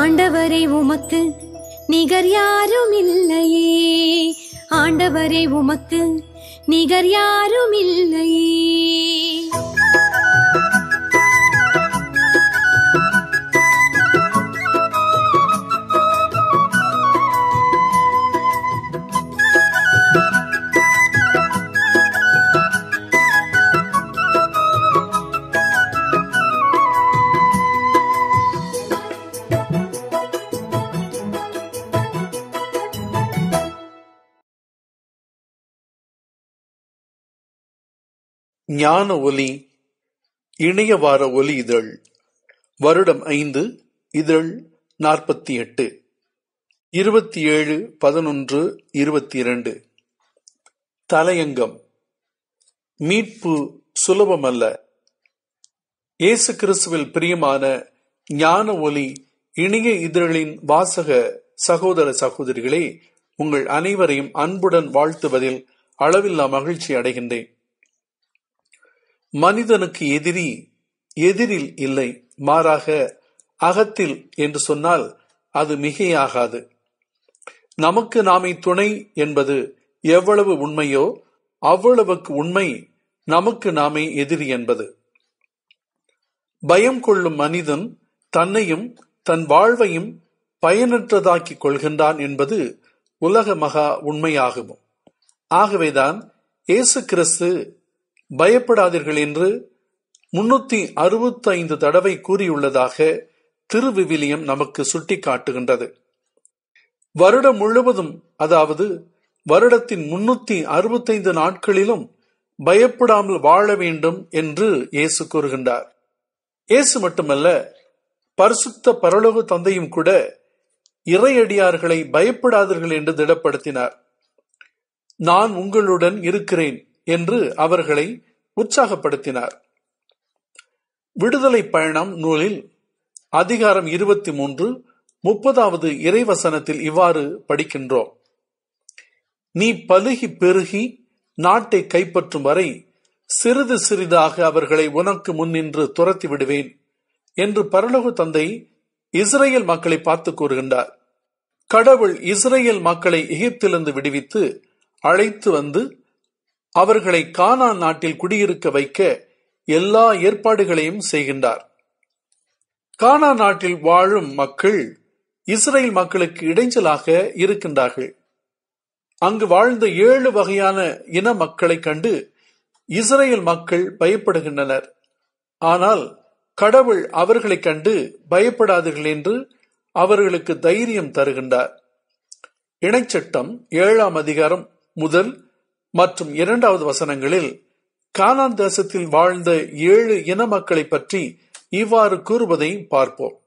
ஆண்டவரே உமக்கு நிகர் யாரும் இல்லையே ஆண்டவரே உமக்கு நிகர் யாரும் இல்லையே ஞான ஒலி இணைய வார ஒலி இதழ் வருடம் ஐந்து இதழ் நாற்பத்தி எட்டு இருபத்தி ஏழு பதினொன்று இருபத்தி இரண்டு தலையங்கம் மீட்பு சுலபமல்ல இயேசு கிறிஸ்துவில் பிரியமான ஞான ஒலி இணைய இதழின் வாசக சகோதர சகோதரிகளே உங்கள் அனைவரையும் அன்புடன் வாழ்த்துவதில் அளவில்லா மகிழ்ச்சி அடைகின்றேன் மனிதனுக்கு எதிரி எதிரில் இல்லை மாறாக அகத்தில் என்று சொன்னால் அது மிகையாகாது நமக்கு நாமே துணை என்பது எவ்வளவு உண்மையோ அவ்வளவுக்கு உண்மை நமக்கு நாமே எதிரி என்பது பயம் கொள்ளும் மனிதன் தன்னையும் தன் வாழ்வையும் பயனற்றதாக்கிக் கொள்கின்றான் என்பது உலக மகா உண்மையாகும் ஆகவேதான் இயேசு கிறிஸ்து பயப்படாதீர்கள் என்று முன்னூத்தி அறுபத்தி ஐந்து தடவை கூறியுள்ளதாக திருவிவிலியம் நமக்கு சுட்டிக்காட்டுகின்றது வருடம் முழுவதும் அதாவது வருடத்தின் முன்னூத்தி அறுபத்தைந்து நாட்களிலும் பயப்படாமல் வாழ வேண்டும் என்று இயேசு கூறுகின்றார் இயேசு மட்டுமல்ல பரிசுத்த பரலோக தந்தையும் கூட இறையடியார்களை பயப்படாதீர்கள் என்று திடப்படுத்தினார் நான் உங்களுடன் இருக்கிறேன் என்று அவர்களை உற்சாகப்படுத்தினார் விடுதலை பயணம் நூலில் அதிகாரம் இருபத்தி மூன்று முப்பதாவது இறைவசனத்தில் இவ்வாறு படிக்கின்றோம் நீ பலுகி பெருகி நாட்டை கைப்பற்றும் வரை சிறிது சிறிதாக அவர்களை உனக்கு முன்னின்று துரத்தி விடுவேன் என்று பரலோக தந்தை இஸ்ரேல் மக்களை பார்த்து கூறுகின்றார் கடவுள் இஸ்ரேல் மக்களை எகிப்திலிருந்து விடுவித்து அழைத்து வந்து அவர்களை கானான் நாட்டில் குடியிருக்க வைக்க எல்லா ஏற்பாடுகளையும் செய்கின்றார் கானா நாட்டில் வாழும் மக்கள் இஸ்ரேல் மக்களுக்கு இடைஞ்சலாக இருக்கின்றார்கள் அங்கு வாழ்ந்த ஏழு வகையான இன மக்களை கண்டு இஸ்ரேல் மக்கள் பயப்படுகின்றனர் ஆனால் கடவுள் அவர்களை கண்டு பயப்படாதீர்கள் என்று அவர்களுக்கு தைரியம் தருகின்றார் இணைச்சட்டம் ஏழாம் அதிகாரம் முதல் மற்றும் இரண்டாவது வசனங்களில் கானான் தேசத்தில் வாழ்ந்த ஏழு இன மக்களை பற்றி இவ்வாறு கூறுவதை பார்ப்போம்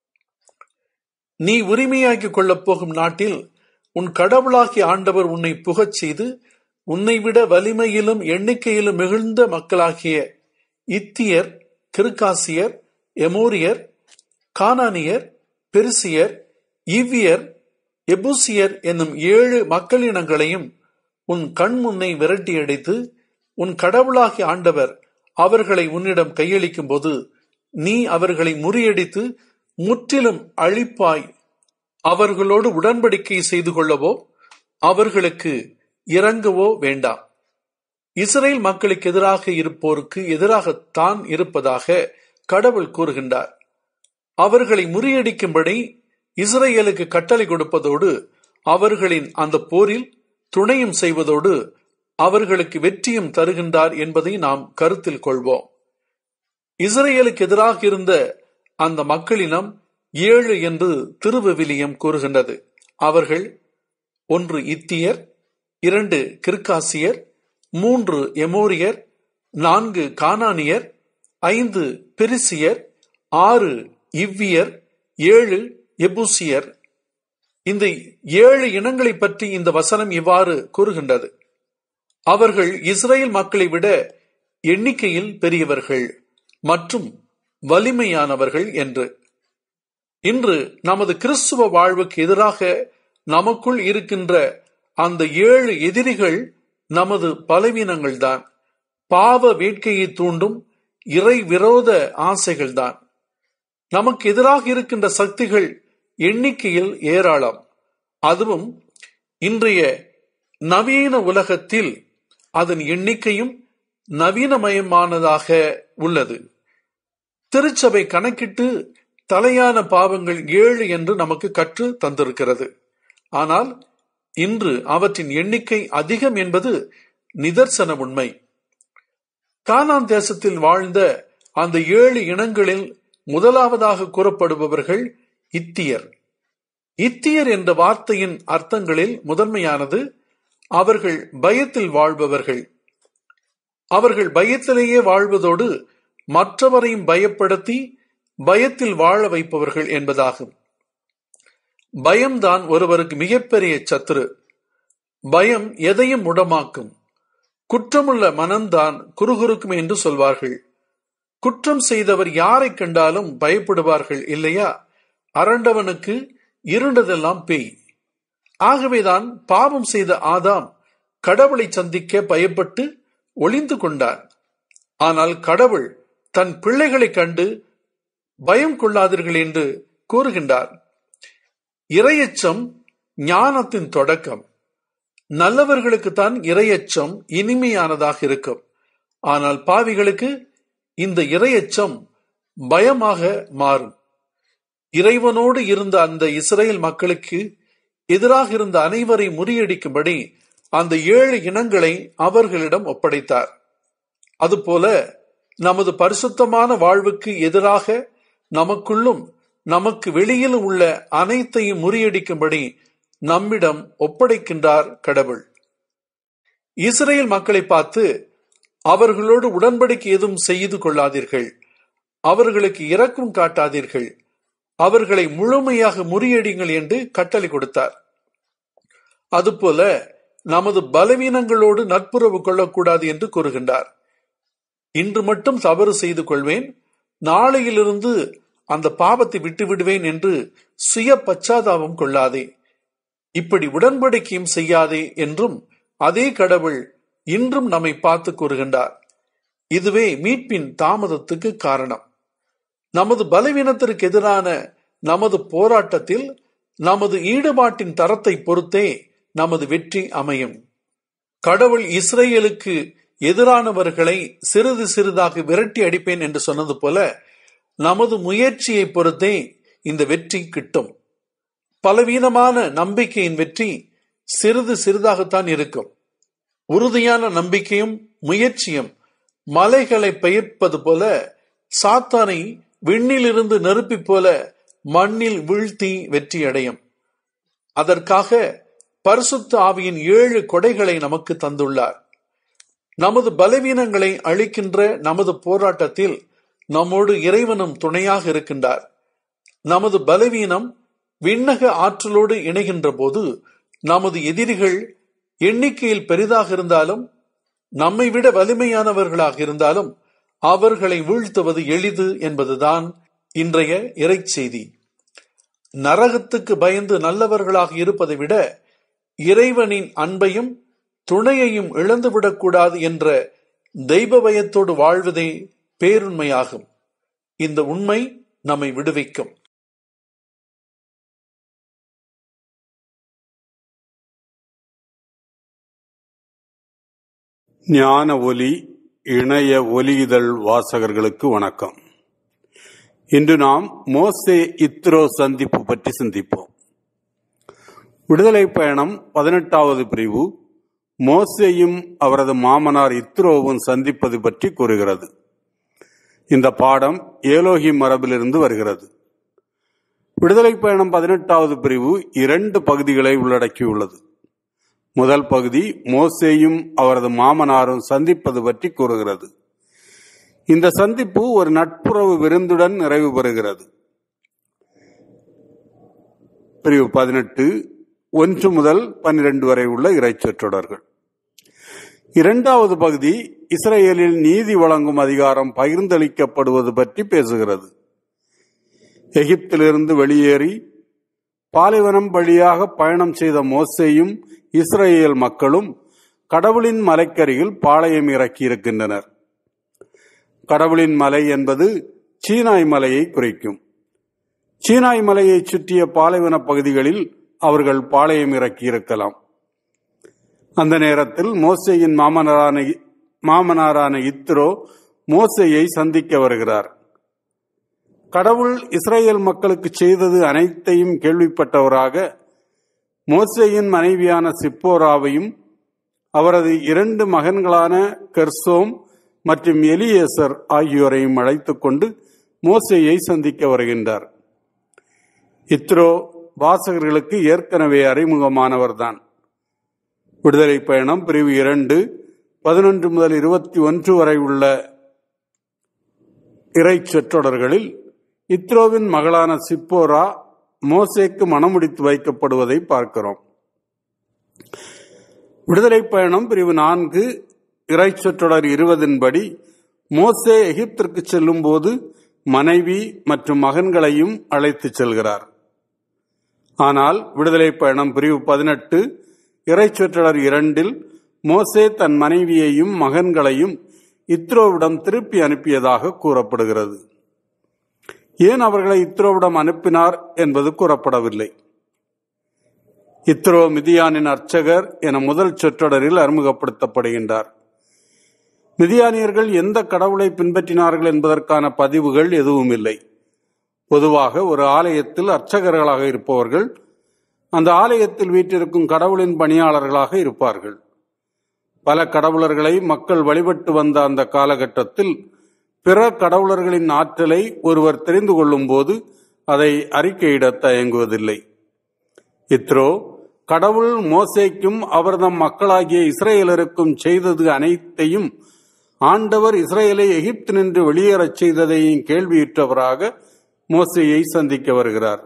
நீ உரிமையாக்கிக் கொள்ளப் போகும் நாட்டில் உன் கடவுளாகிய ஆண்டவர் உன்னை புகச் செய்து உன்னை விட வலிமையிலும் எண்ணிக்கையிலும் மிகுந்த மக்களாகிய இத்தியர் கிருக்காசியர் எமோரியர் கானானியர் பெருசியர் இவ்வியர் எபூசியர் என்னும் ஏழு மக்களினங்களையும் உன் கண் முன்னை விரட்டியடித்து உன் கடவுளாகிய ஆண்டவர் அவர்களை உன்னிடம் கையளிக்கும் போது நீ அவர்களை முறியடித்து முற்றிலும் அழிப்பாய் அவர்களோடு உடன்படிக்கை செய்து கொள்ளவோ அவர்களுக்கு இறங்கவோ வேண்டாம் இஸ்ரேல் மக்களுக்கு எதிராக இருப்போருக்கு எதிராக தான் இருப்பதாக கடவுள் கூறுகின்றார் அவர்களை முறியடிக்கும்படி இஸ்ரேலுக்கு கட்டளை கொடுப்பதோடு அவர்களின் அந்த போரில் துணையும் செய்வதோடு அவர்களுக்கு வெற்றியும் தருகின்றார் என்பதை நாம் கருத்தில் கொள்வோம் இஸ்ரேலுக்கு எதிராக இருந்த அந்த மக்களினம் ஏழு என்று திருவிவிலியம் கூறுகின்றது அவர்கள் ஒன்று இத்தியர் இரண்டு கிர்காசியர் மூன்று எமோரியர் நான்கு கானானியர் ஐந்து பெரிசியர் ஆறு இவ்வியர் ஏழு எபூசியர் இந்த ஏழு இனங்களை பற்றி இந்த வசனம் இவ்வாறு கூறுகின்றது அவர்கள் இஸ்ரேல் மக்களை விட எண்ணிக்கையில் பெரியவர்கள் மற்றும் வலிமையானவர்கள் என்று இன்று நமது கிறிஸ்துவ வாழ்வுக்கு எதிராக நமக்குள் இருக்கின்ற அந்த ஏழு எதிரிகள் நமது பலவீனங்கள்தான் பாவ வேட்கையை தூண்டும் இறை விரோத ஆசைகள்தான் நமக்கு எதிராக இருக்கின்ற சக்திகள் எண்ணிக்கையில் ஏராளம் அதுவும் இன்றைய நவீன உலகத்தில் அதன் எண்ணிக்கையும் நவீனமயமானதாக உள்ளது திருச்சபை கணக்கிட்டு தலையான பாவங்கள் ஏழு என்று நமக்கு கற்று தந்திருக்கிறது ஆனால் இன்று அவற்றின் எண்ணிக்கை அதிகம் என்பது நிதர்சன உண்மை கானான் தேசத்தில் வாழ்ந்த அந்த ஏழு இனங்களில் முதலாவதாக கூறப்படுபவர்கள் இத்தியர் இத்தியர் என்ற வார்த்தையின் அர்த்தங்களில் முதன்மையானது அவர்கள் பயத்தில் வாழ்பவர்கள் அவர்கள் பயத்திலேயே வாழ்வதோடு மற்றவரையும் பயப்படுத்தி பயத்தில் வாழ வைப்பவர்கள் என்பதாகும் பயம்தான் ஒருவருக்கு மிகப்பெரிய சத்துரு பயம் எதையும் முடமாக்கும் குற்றமுள்ள மனம்தான் குறுகுறுக்கும் என்று சொல்வார்கள் குற்றம் செய்தவர் யாரை கண்டாலும் பயப்படுவார்கள் இல்லையா அரண்டவனுக்கு இருண்டதெல்லாம் பேய் ஆகவேதான் பாவம் செய்த ஆதாம் கடவுளை சந்திக்க பயப்பட்டு ஒளிந்து கொண்டார் ஆனால் கடவுள் தன் பிள்ளைகளை கண்டு பயம் கொள்ளாதீர்கள் என்று கூறுகின்றார் இரையச்சம் ஞானத்தின் தொடக்கம் நல்லவர்களுக்கு தான் இரையச்சம் இனிமையானதாக இருக்கும் ஆனால் பாவிகளுக்கு இந்த இரையச்சம் பயமாக மாறும் இறைவனோடு இருந்த அந்த இஸ்ரேல் மக்களுக்கு எதிராக இருந்த அனைவரை முறியடிக்கும்படி அந்த ஏழு இனங்களை அவர்களிடம் ஒப்படைத்தார் அதுபோல நமது பரிசுத்தமான வாழ்வுக்கு எதிராக நமக்குள்ளும் நமக்கு வெளியில் உள்ள அனைத்தையும் முறியடிக்கும்படி நம்மிடம் ஒப்படைக்கின்றார் கடவுள் இஸ்ரேல் மக்களை பார்த்து அவர்களோடு உடன்படிக்கை எதுவும் செய்து கொள்ளாதீர்கள் அவர்களுக்கு இரக்கம் காட்டாதீர்கள் அவர்களை முழுமையாக முறியடிங்கள் என்று கட்டளை கொடுத்தார் அதுபோல நமது பலவீனங்களோடு நட்புறவு கொள்ளக்கூடாது என்று கூறுகின்றார் இன்று மட்டும் தவறு செய்து கொள்வேன் நாளையிலிருந்து அந்த பாவத்தை விட்டு விடுவேன் என்று சுய பச்சாதாபம் கொள்ளாதே இப்படி உடன்படிக்கையும் செய்யாதே என்றும் அதே கடவுள் இன்றும் நம்மை பார்த்து கூறுகின்றார் இதுவே மீட்பின் தாமதத்துக்கு காரணம் நமது பலவீனத்திற்கு எதிரான நமது போராட்டத்தில் நமது ஈடுபாட்டின் தரத்தை பொறுத்தே நமது வெற்றி அமையும் கடவுள் இஸ்ரேலுக்கு எதிரானவர்களை சிறிது சிறிதாக விரட்டி அடிப்பேன் என்று சொன்னது போல நமது முயற்சியை பொறுத்தே இந்த வெற்றி கிட்டும் பலவீனமான நம்பிக்கையின் வெற்றி சிறிது சிறிதாகத்தான் இருக்கும் உறுதியான நம்பிக்கையும் முயற்சியும் மலைகளை பெயர்ப்பது போல சாத்தானை விண்ணிலிருந்து நெருப்பி போல மண்ணில் வீழ்த்தி வெற்றி அடையும் அதற்காக பரிசுத்த ஆவியின் ஏழு கொடைகளை நமக்கு தந்துள்ளார் நமது பலவீனங்களை அழிக்கின்ற நமது போராட்டத்தில் நம்மோடு இறைவனும் துணையாக இருக்கின்றார் நமது பலவீனம் விண்ணக ஆற்றலோடு இணைகின்ற போது நமது எதிரிகள் எண்ணிக்கையில் பெரிதாக இருந்தாலும் நம்மை விட வலிமையானவர்களாக இருந்தாலும் அவர்களை வீழ்த்துவது எளிது என்பதுதான் இன்றைய இறைச்செய்தி நரகத்துக்கு பயந்து நல்லவர்களாக இருப்பதை விட இறைவனின் அன்பையும் துணையையும் இழந்துவிடக்கூடாது என்ற தெய்வ பயத்தோடு வாழ்வதே பேருண்மையாகும் இந்த உண்மை நம்மை விடுவிக்கும் ஞான ஒலி இணைய ஒலியிதழ் வாசகர்களுக்கு வணக்கம் இன்று நாம் மோசே இத்ரோ சந்திப்பு பற்றி சிந்திப்போம் விடுதலை பயணம் பதினெட்டாவது பிரிவு மோசேயும் அவரது மாமனார் இத்ரோவும் சந்திப்பது பற்றி கூறுகிறது இந்த பாடம் ஏலோகி மரபிலிருந்து வருகிறது விடுதலை பயணம் பதினெட்டாவது பிரிவு இரண்டு பகுதிகளை உள்ளடக்கியுள்ளது முதல் பகுதி மோசேயும் அவரது மாமனாரும் சந்திப்பது பற்றி கூறுகிறது இந்த சந்திப்பு ஒரு நட்புறவு விருந்துடன் நிறைவு பெறுகிறது பிரிவு பதினெட்டு ஒன்று முதல் பன்னிரண்டு வரை உள்ள இறைச்சொற்றொடர்கள் இரண்டாவது பகுதி இஸ்ரேலில் நீதி வழங்கும் அதிகாரம் பகிர்ந்தளிக்கப்படுவது பற்றி பேசுகிறது எகிப்திலிருந்து வெளியேறி பாலைவனம் வழியாக பயணம் செய்த மோசேயும் இஸ்ரேல் மக்களும் கடவுளின் மலைக்கரியில் பாளையம் இறக்கி இருக்கின்றனர் கடவுளின் மலை என்பது சீனாய் மலையை குறிக்கும் சீனாய் மலையை சுற்றிய பாலைவன பகுதிகளில் அவர்கள் பாளையம் இறக்கியிருக்கலாம் அந்த நேரத்தில் மோசேயின் மாமனாரான மாமனாரான இத்ரோ மோசேயை சந்திக்க வருகிறார் கடவுள் இஸ்ரேல் மக்களுக்கு செய்தது அனைத்தையும் கேள்விப்பட்டவராக மோசேயின் மனைவியான சிப்போராவையும் அவரது இரண்டு மகன்களான கெர்சோம் மற்றும் எலியேசர் ஆகியோரையும் அழைத்துக் கொண்டு மோசேயை சந்திக்க வருகின்றார் இத்ரோ வாசகர்களுக்கு ஏற்கனவே அறிமுகமானவர்தான் விடுதலை பயணம் பிரிவு இரண்டு பதினொன்று முதல் இருபத்தி ஒன்று வரை உள்ள இறை சொற்றொடர்களில் இத்ரோவின் மகளான சிப்போரா மோசேக்கு மணமுடித்து வைக்கப்படுவதை பார்க்கிறோம் விடுதலை பயணம் பிரிவு நான்கு இறை சொற்றொடர் இருபதின்படி மோசே எகிப்திற்கு செல்லும் போது மனைவி மற்றும் மகன்களையும் அழைத்து செல்கிறார் ஆனால் விடுதலை பயணம் பிரிவு பதினெட்டு இறை சொற்றொடர் இரண்டில் மோசே தன் மனைவியையும் மகன்களையும் இத்ரோவிடம் திருப்பி அனுப்பியதாக கூறப்படுகிறது ஏன் அவர்களை இத்ரோவிடம் அனுப்பினார் என்பது கூறப்படவில்லை இத்ரோ மிதியானின் அர்ச்சகர் என முதல் சொற்றொடரில் அறிமுகப்படுத்தப்படுகின்றார் மிதியானியர்கள் எந்த கடவுளை பின்பற்றினார்கள் என்பதற்கான பதிவுகள் எதுவும் இல்லை பொதுவாக ஒரு ஆலயத்தில் அர்ச்சகர்களாக இருப்பவர்கள் அந்த ஆலயத்தில் வீற்றிருக்கும் கடவுளின் பணியாளர்களாக இருப்பார்கள் பல கடவுளர்களை மக்கள் வழிபட்டு வந்த அந்த காலகட்டத்தில் பிற கடவுளர்களின் ஆற்றலை ஒருவர் தெரிந்து கொள்ளும் போது அதை அறிக்கையிட தயங்குவதில்லை இத்ரோ கடவுள் மோசேக்கும் அவர்தம் மக்களாகிய இஸ்ரேலருக்கும் செய்தது அனைத்தையும் ஆண்டவர் இஸ்ரேலை எகிப்து நின்று வெளியேறச் செய்ததையும் கேள்வியுற்றவராக மோசேயை சந்திக்க வருகிறார்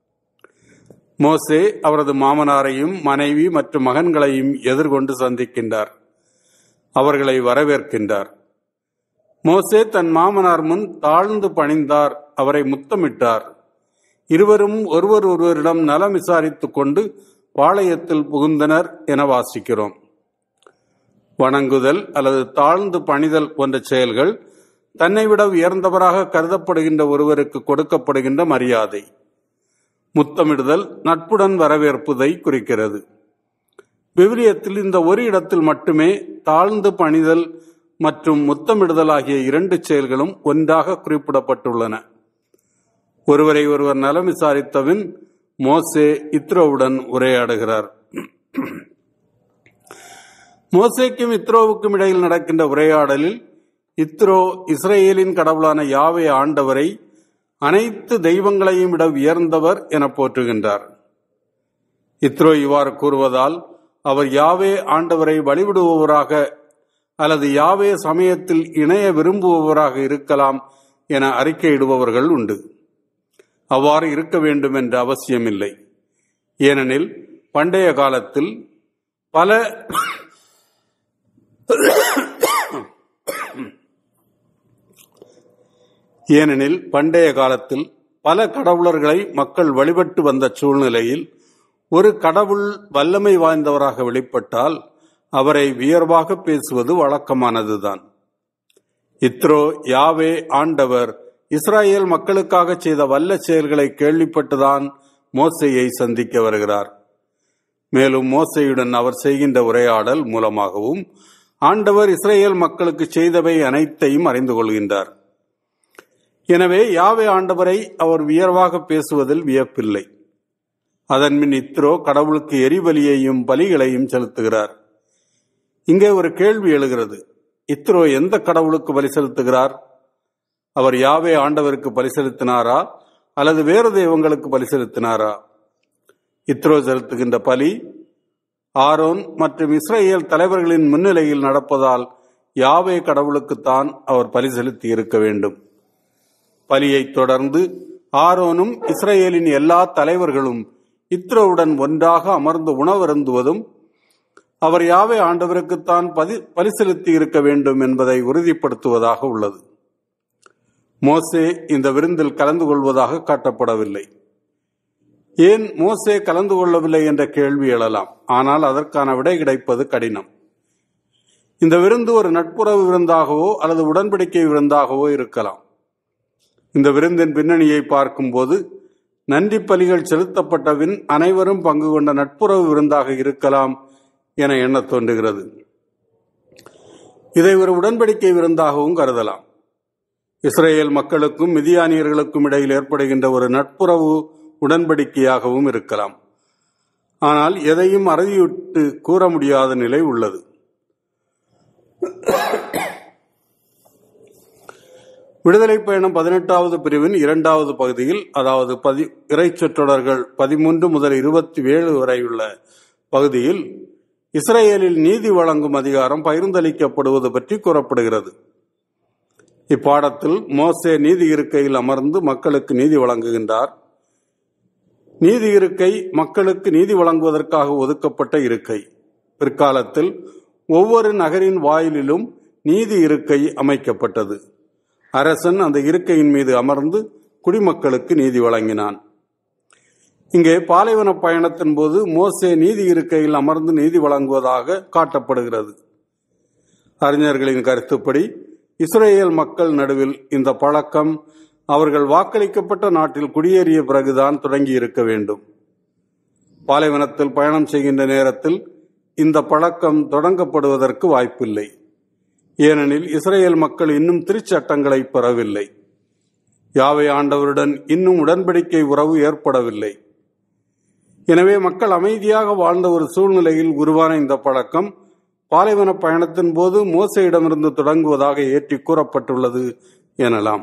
மோசே அவரது மாமனாரையும் மனைவி மற்றும் மகன்களையும் எதிர்கொண்டு சந்திக்கின்றார் அவர்களை வரவேற்கின்றார் மோசே தன் மாமனார் முன் தாழ்ந்து பணிந்தார் அவரை முத்தமிட்டார் இருவரும் ஒருவர் ஒருவரிடம் நலம் விசாரித்துக் கொண்டு பாளையத்தில் புகுந்தனர் என வாசிக்கிறோம் வணங்குதல் அல்லது தாழ்ந்து பணிதல் போன்ற செயல்கள் தன்னை விட உயர்ந்தவராக கருதப்படுகின்ற ஒருவருக்கு கொடுக்கப்படுகின்ற மரியாதை முத்தமிடுதல் நட்புடன் வரவேற்புதை குறிக்கிறது விவிலியத்தில் இந்த ஒரு இடத்தில் மட்டுமே தாழ்ந்து பணிதல் மற்றும் முத்தமிடுதல் ஆகிய இரண்டு செயல்களும் ஒன்றாக குறிப்பிடப்பட்டுள்ளன ஒருவரை ஒருவர் நலம் விசாரித்தபின் மோசே இத்ரோவுடன் உரையாடுகிறார் மோசேக்கும் இத்ரோவுக்கும் இடையில் நடக்கின்ற உரையாடலில் இத்ரோ இஸ்ரேலின் கடவுளான யாவே ஆண்டவரை அனைத்து தெய்வங்களையும் விட உயர்ந்தவர் என போற்றுகின்றார் இத்ரோ இவ்வாறு கூறுவதால் அவர் யாவே ஆண்டவரை வழிவிடுபவராக அல்லது யாவே சமயத்தில் இணைய விரும்புபவராக இருக்கலாம் என அறிக்கையிடுபவர்கள் உண்டு அவ்வாறு இருக்க வேண்டும் என்ற அவசியமில்லை ஏனெனில் பண்டைய காலத்தில் பல ஏனெனில் பண்டைய காலத்தில் பல கடவுளர்களை மக்கள் வழிபட்டு வந்த சூழ்நிலையில் ஒரு கடவுள் வல்லமை வாய்ந்தவராக வெளிப்பட்டால் அவரை வியர்வாக பேசுவது வழக்கமானதுதான் இத்ரோ யாவே ஆண்டவர் இஸ்ராயேல் மக்களுக்காக செய்த வல்ல செயல்களை கேள்விப்பட்டுதான் மோசையை சந்திக்க வருகிறார் மேலும் மோசையுடன் அவர் செய்கின்ற உரையாடல் மூலமாகவும் ஆண்டவர் இஸ்ரேல் மக்களுக்கு செய்தவை அனைத்தையும் அறிந்து கொள்கின்றார் எனவே யாவே ஆண்டவரை அவர் வியர்வாக பேசுவதில் வியப்பில்லை அதன்பின் இத்ரோ கடவுளுக்கு எரிபலியையும் பலிகளையும் செலுத்துகிறார் இங்கே ஒரு கேள்வி எழுகிறது இத்ரோ எந்த கடவுளுக்கு பலி செலுத்துகிறார் அவர் யாவே ஆண்டவருக்கு பலி செலுத்தினாரா அல்லது வேறு தெய்வங்களுக்கு பலி செலுத்தினாரா இத்ரோ செலுத்துகின்ற பலி ஆரோன் மற்றும் இஸ்ரேல் தலைவர்களின் முன்னிலையில் நடப்பதால் யாவே கடவுளுக்குத்தான் அவர் பலி செலுத்தி இருக்க வேண்டும் பலியை தொடர்ந்து ஆரோனும் இஸ்ரேலின் எல்லா தலைவர்களும் இத்ரோவுடன் ஒன்றாக அமர்ந்து உணவருந்துவதும் அவர் யாவே ஆண்டவருக்குத்தான் பதி பலி செலுத்தி இருக்க வேண்டும் என்பதை உறுதிப்படுத்துவதாக உள்ளது மோசே இந்த விருந்தில் கலந்து கொள்வதாக காட்டப்படவில்லை ஏன் மோசே கலந்து கொள்ளவில்லை என்ற கேள்வி எழலாம் ஆனால் அதற்கான விடை கிடைப்பது கடினம் இந்த விருந்து ஒரு நட்புறவு விருந்தாகவோ அல்லது உடன்படிக்கை விருந்தாகவோ இருக்கலாம் இந்த விருந்தின் பின்னணியை பார்க்கும்போது நன்றி பலிகள் செலுத்தப்பட்டபின் அனைவரும் பங்கு கொண்ட நட்புறவு விருந்தாக இருக்கலாம் என எண்ணத் தோன்றுகிறது இதை ஒரு உடன்படிக்கை விருந்தாகவும் கருதலாம் இஸ்ரேல் மக்களுக்கும் மிதியானியர்களுக்கும் இடையில் ஏற்படுகின்ற ஒரு நட்புறவு உடன்படிக்கையாகவும் இருக்கலாம் ஆனால் எதையும் அறுதிவிட்டு கூற முடியாத நிலை உள்ளது விடுதலை பயணம் பதினெட்டாவது பிரிவின் இரண்டாவது பகுதியில் அதாவது பதி இறைச்சொற்றொடர்கள் பதிமூன்று முதல் இருபத்தி ஏழு வரையுள்ள பகுதியில் இஸ்ரேலில் நீதி வழங்கும் அதிகாரம் பகிர்ந்தளிக்கப்படுவது பற்றி கூறப்படுகிறது இப்பாடத்தில் மோசே நீதி இருக்கையில் அமர்ந்து மக்களுக்கு நீதி வழங்குகின்றார் நீதி இருக்கை மக்களுக்கு நீதி வழங்குவதற்காக ஒதுக்கப்பட்ட இருக்கை பிற்காலத்தில் ஒவ்வொரு நகரின் வாயிலிலும் நீதி இருக்கை அமைக்கப்பட்டது அரசன் அந்த இருக்கையின் மீது அமர்ந்து குடிமக்களுக்கு நீதி வழங்கினான் இங்கே பாலைவன பயணத்தின் போது மோசே நீதி இருக்கையில் அமர்ந்து நீதி வழங்குவதாக காட்டப்படுகிறது அறிஞர்களின் கருத்துப்படி இஸ்ரேல் மக்கள் நடுவில் இந்த பழக்கம் அவர்கள் வாக்களிக்கப்பட்ட நாட்டில் குடியேறிய பிறகுதான் தொடங்கி இருக்க வேண்டும் பாலைவனத்தில் பயணம் செய்கின்ற நேரத்தில் இந்த பழக்கம் தொடங்கப்படுவதற்கு வாய்ப்பில்லை ஏனெனில் இஸ்ரேல் மக்கள் இன்னும் திருச்சட்டங்களை பெறவில்லை யாவை ஆண்டவருடன் இன்னும் உடன்படிக்கை உறவு ஏற்படவில்லை எனவே மக்கள் அமைதியாக வாழ்ந்த ஒரு சூழ்நிலையில் உருவான இந்த பழக்கம் பாலைவன பயணத்தின் போது மோசையிடமிருந்து தொடங்குவதாக ஏற்றி கூறப்பட்டுள்ளது எனலாம்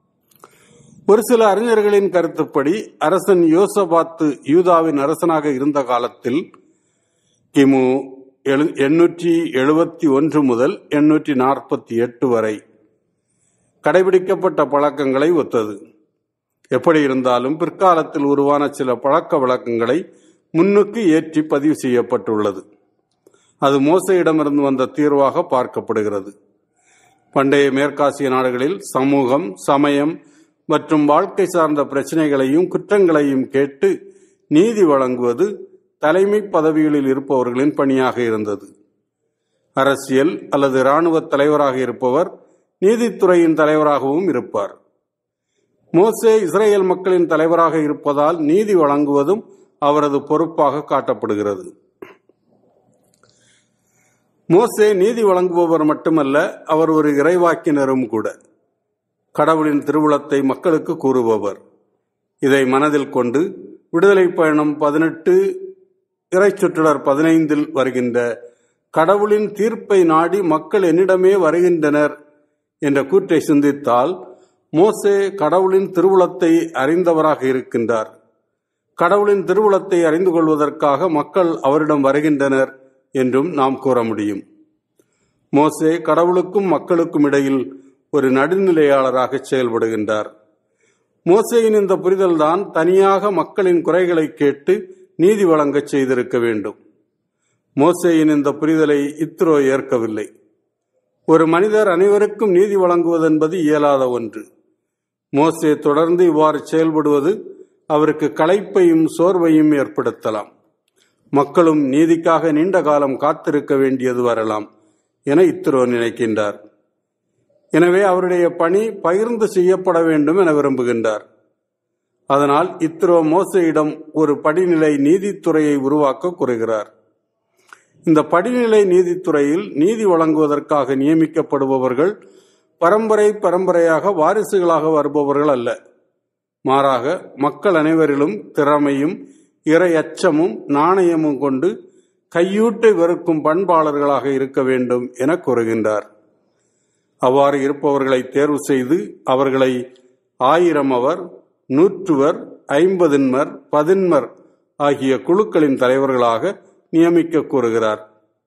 ஒரு சில அறிஞர்களின் கருத்துப்படி அரசன் யோசபாத்து யூதாவின் அரசனாக இருந்த காலத்தில் கிமு எண்ணூற்றி எழுபத்தி ஒன்று முதல் எண்ணூற்றி நாற்பத்தி எட்டு வரை கடைபிடிக்கப்பட்ட பழக்கங்களை ஒத்தது எப்படி இருந்தாலும் பிற்காலத்தில் உருவான சில பழக்க வழக்கங்களை முன்னுக்கு ஏற்றி பதிவு செய்யப்பட்டுள்ளது அது மோசையிடமிருந்து வந்த தீர்வாக பார்க்கப்படுகிறது பண்டைய மேற்காசிய நாடுகளில் சமூகம் சமயம் மற்றும் வாழ்க்கை சார்ந்த பிரச்சனைகளையும் குற்றங்களையும் கேட்டு நீதி வழங்குவது தலைமை பதவிகளில் இருப்பவர்களின் பணியாக இருந்தது அரசியல் அல்லது இராணுவ தலைவராக இருப்பவர் நீதித்துறையின் தலைவராகவும் இருப்பார் மோசே இஸ்ரேல் மக்களின் தலைவராக இருப்பதால் நீதி வழங்குவதும் அவரது பொறுப்பாக காட்டப்படுகிறது மோசே நீதி வழங்குபவர் மட்டுமல்ல அவர் ஒரு இறைவாக்கினரும் கூட கடவுளின் திருவுளத்தை மக்களுக்கு கூறுபவர் இதை மனதில் கொண்டு விடுதலை பயணம் பதினெட்டு இறைச்சுற்றலர் பதினைந்தில் வருகின்ற கடவுளின் தீர்ப்பை நாடி மக்கள் என்னிடமே வருகின்றனர் என்ற கூற்றை சிந்தித்தால் மோசே கடவுளின் திருவுளத்தை அறிந்தவராக இருக்கின்றார் கடவுளின் திருவுளத்தை அறிந்து கொள்வதற்காக மக்கள் அவரிடம் வருகின்றனர் என்றும் நாம் கூற முடியும் மோசே கடவுளுக்கும் மக்களுக்கும் இடையில் ஒரு நடுநிலையாளராக செயல்படுகின்றார் மோசேயின் இந்த புரிதல்தான் தனியாக மக்களின் குறைகளை கேட்டு நீதி வழங்கச் செய்திருக்க வேண்டும் மோசேயின் இந்த புரிதலை இத்ரோ ஏற்கவில்லை ஒரு மனிதர் அனைவருக்கும் நீதி வழங்குவது என்பது இயலாத ஒன்று மோசே தொடர்ந்து இவ்வாறு செயல்படுவது அவருக்கு களைப்பையும் சோர்வையும் ஏற்படுத்தலாம் மக்களும் நீதிக்காக நீண்ட காலம் காத்திருக்க வேண்டியது வரலாம் என இத்ரோ நினைக்கின்றார் எனவே அவருடைய பணி பகிர்ந்து செய்யப்பட வேண்டும் என விரும்புகின்றார் அதனால் இத்ரோ மோசையிடம் ஒரு படிநிலை நீதித்துறையை உருவாக்க கூறுகிறார் இந்த படிநிலை நீதித்துறையில் நீதி வழங்குவதற்காக நியமிக்கப்படுபவர்கள் பரம்பரை பரம்பரையாக வாரிசுகளாக வருபவர்கள் அல்ல மாறாக மக்கள் அனைவரிலும் திறமையும் இறை அச்சமும் நாணயமும் கொண்டு கையூட்டை வெறுக்கும் பண்பாளர்களாக இருக்க வேண்டும் என கூறுகின்றார் அவ்வாறு இருப்பவர்களை தேர்வு செய்து அவர்களை ஆயிரம் அவர் நூற்றுவர் ஐம்பதின்மர் பதின்மர் ஆகிய குழுக்களின் தலைவர்களாக நியமிக்க கூறுகிறார்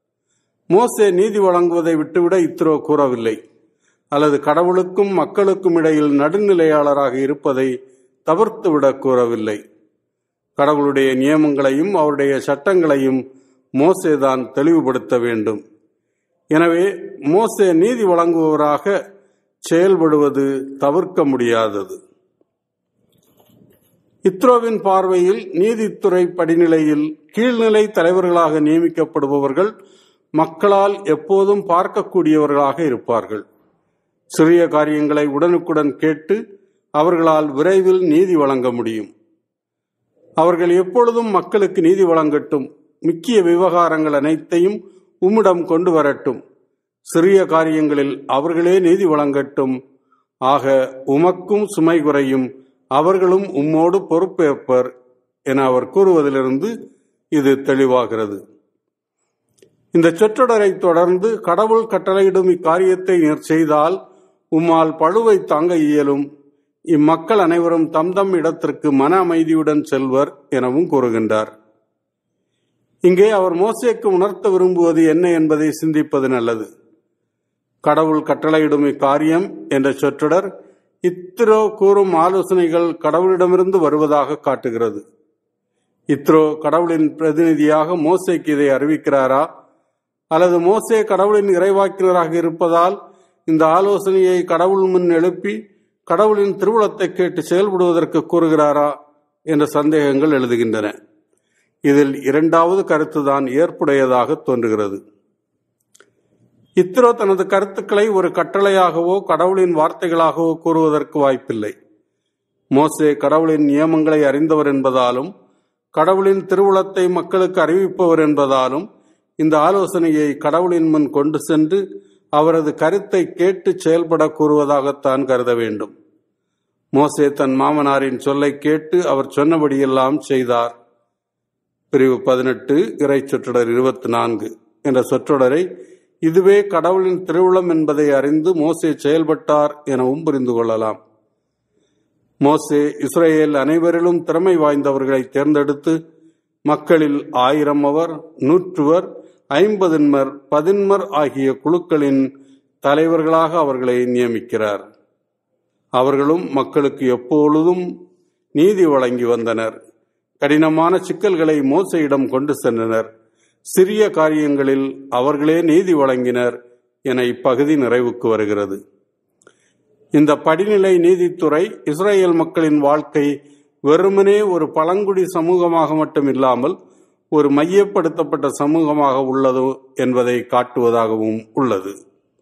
மோசே நீதி வழங்குவதை விட்டுவிட இத்ரோ கூறவில்லை அல்லது கடவுளுக்கும் மக்களுக்கும் இடையில் நடுநிலையாளராக இருப்பதை தவிர்த்துவிடக் கூறவில்லை கடவுளுடைய நியமங்களையும் அவருடைய சட்டங்களையும் மோசேதான் தெளிவுபடுத்த வேண்டும் எனவே மோசே நீதி வழங்குபவராக செயல்படுவது தவிர்க்க முடியாதது இத்ரோவின் பார்வையில் நீதித்துறை படிநிலையில் கீழ்நிலை தலைவர்களாக நியமிக்கப்படுபவர்கள் மக்களால் எப்போதும் பார்க்கக்கூடியவர்களாக இருப்பார்கள் சிறிய காரியங்களை உடனுக்குடன் கேட்டு அவர்களால் விரைவில் நீதி வழங்க முடியும் அவர்கள் எப்பொழுதும் மக்களுக்கு நீதி வழங்கட்டும் முக்கிய விவகாரங்கள் அனைத்தையும் உம்மிடம் கொண்டு வரட்டும் சிறிய காரியங்களில் அவர்களே நீதி வழங்கட்டும் ஆக உமக்கும் சுமை குறையும் அவர்களும் உம்மோடு பொறுப்பேற்பர் என அவர் கூறுவதிலிருந்து இது தெளிவாகிறது இந்த சொற்றொடரை தொடர்ந்து கடவுள் கட்டளையிடும் இக்காரியத்தை நீர் செய்தால் உம்மால் பழுவை தாங்க இயலும் இம்மக்கள் அனைவரும் தம் தம் இடத்திற்கு மன அமைதியுடன் செல்வர் எனவும் கூறுகின்றார் இங்கே அவர் மோசேக்கு உணர்த்த விரும்புவது என்ன என்பதை சிந்திப்பது நல்லது கடவுள் கட்டளையிடும் இக்காரியம் என்ற சொற்றொடர் இத்ரோ கூறும் ஆலோசனைகள் கடவுளிடமிருந்து வருவதாக காட்டுகிறது இத்ரோ கடவுளின் பிரதிநிதியாக மோசேக்கு இதை அறிவிக்கிறாரா அல்லது மோசே கடவுளின் இறைவாக்கினராக இருப்பதால் இந்த ஆலோசனையை கடவுள் முன் எழுப்பி கடவுளின் திருவுளத்தை கேட்டு செயல்படுவதற்கு கூறுகிறாரா என்ற சந்தேகங்கள் எழுதுகின்றன இதில் இரண்டாவது கருத்துதான் ஏற்புடையதாக தோன்றுகிறது இத்ரோ தனது கருத்துக்களை ஒரு கட்டளையாகவோ கடவுளின் வார்த்தைகளாகவோ கூறுவதற்கு வாய்ப்பில்லை மோசே கடவுளின் நியமங்களை அறிந்தவர் என்பதாலும் கடவுளின் திருவுளத்தை மக்களுக்கு அறிவிப்பவர் என்பதாலும் இந்த ஆலோசனையை கடவுளின் முன் கொண்டு சென்று அவரது கருத்தை கேட்டு செயல்பட கூறுவதாகத்தான் கருத வேண்டும் மோசே தன் மாமனாரின் சொல்லை கேட்டு அவர் சொன்னபடியெல்லாம் செய்தார் பிரிவு பதினெட்டு இறை சொற்றொடர் இருபத்தி நான்கு என்ற சொற்றொடரை இதுவே கடவுளின் திருவுளம் என்பதை அறிந்து மோசே செயல்பட்டார் எனவும் புரிந்து கொள்ளலாம் மோசே இஸ்ரேல் அனைவரிலும் திறமை வாய்ந்தவர்களை தேர்ந்தெடுத்து மக்களில் ஆயிரம் அவர் நூற்றுவர் ஐம்பதின்மர் பதின்மர் ஆகிய குழுக்களின் தலைவர்களாக அவர்களை நியமிக்கிறார் அவர்களும் மக்களுக்கு எப்பொழுதும் நீதி வழங்கி வந்தனர் கடினமான சிக்கல்களை மோசையிடம் கொண்டு சென்றனர் சிறிய காரியங்களில் அவர்களே நீதி வழங்கினர் என இப்பகுதி நிறைவுக்கு வருகிறது இந்த படிநிலை நீதித்துறை இஸ்ரேல் மக்களின் வாழ்க்கை வெறுமனே ஒரு பழங்குடி சமூகமாக மட்டும் இல்லாமல் ஒரு மையப்படுத்தப்பட்ட சமூகமாக உள்ளது என்பதை காட்டுவதாகவும் உள்ளது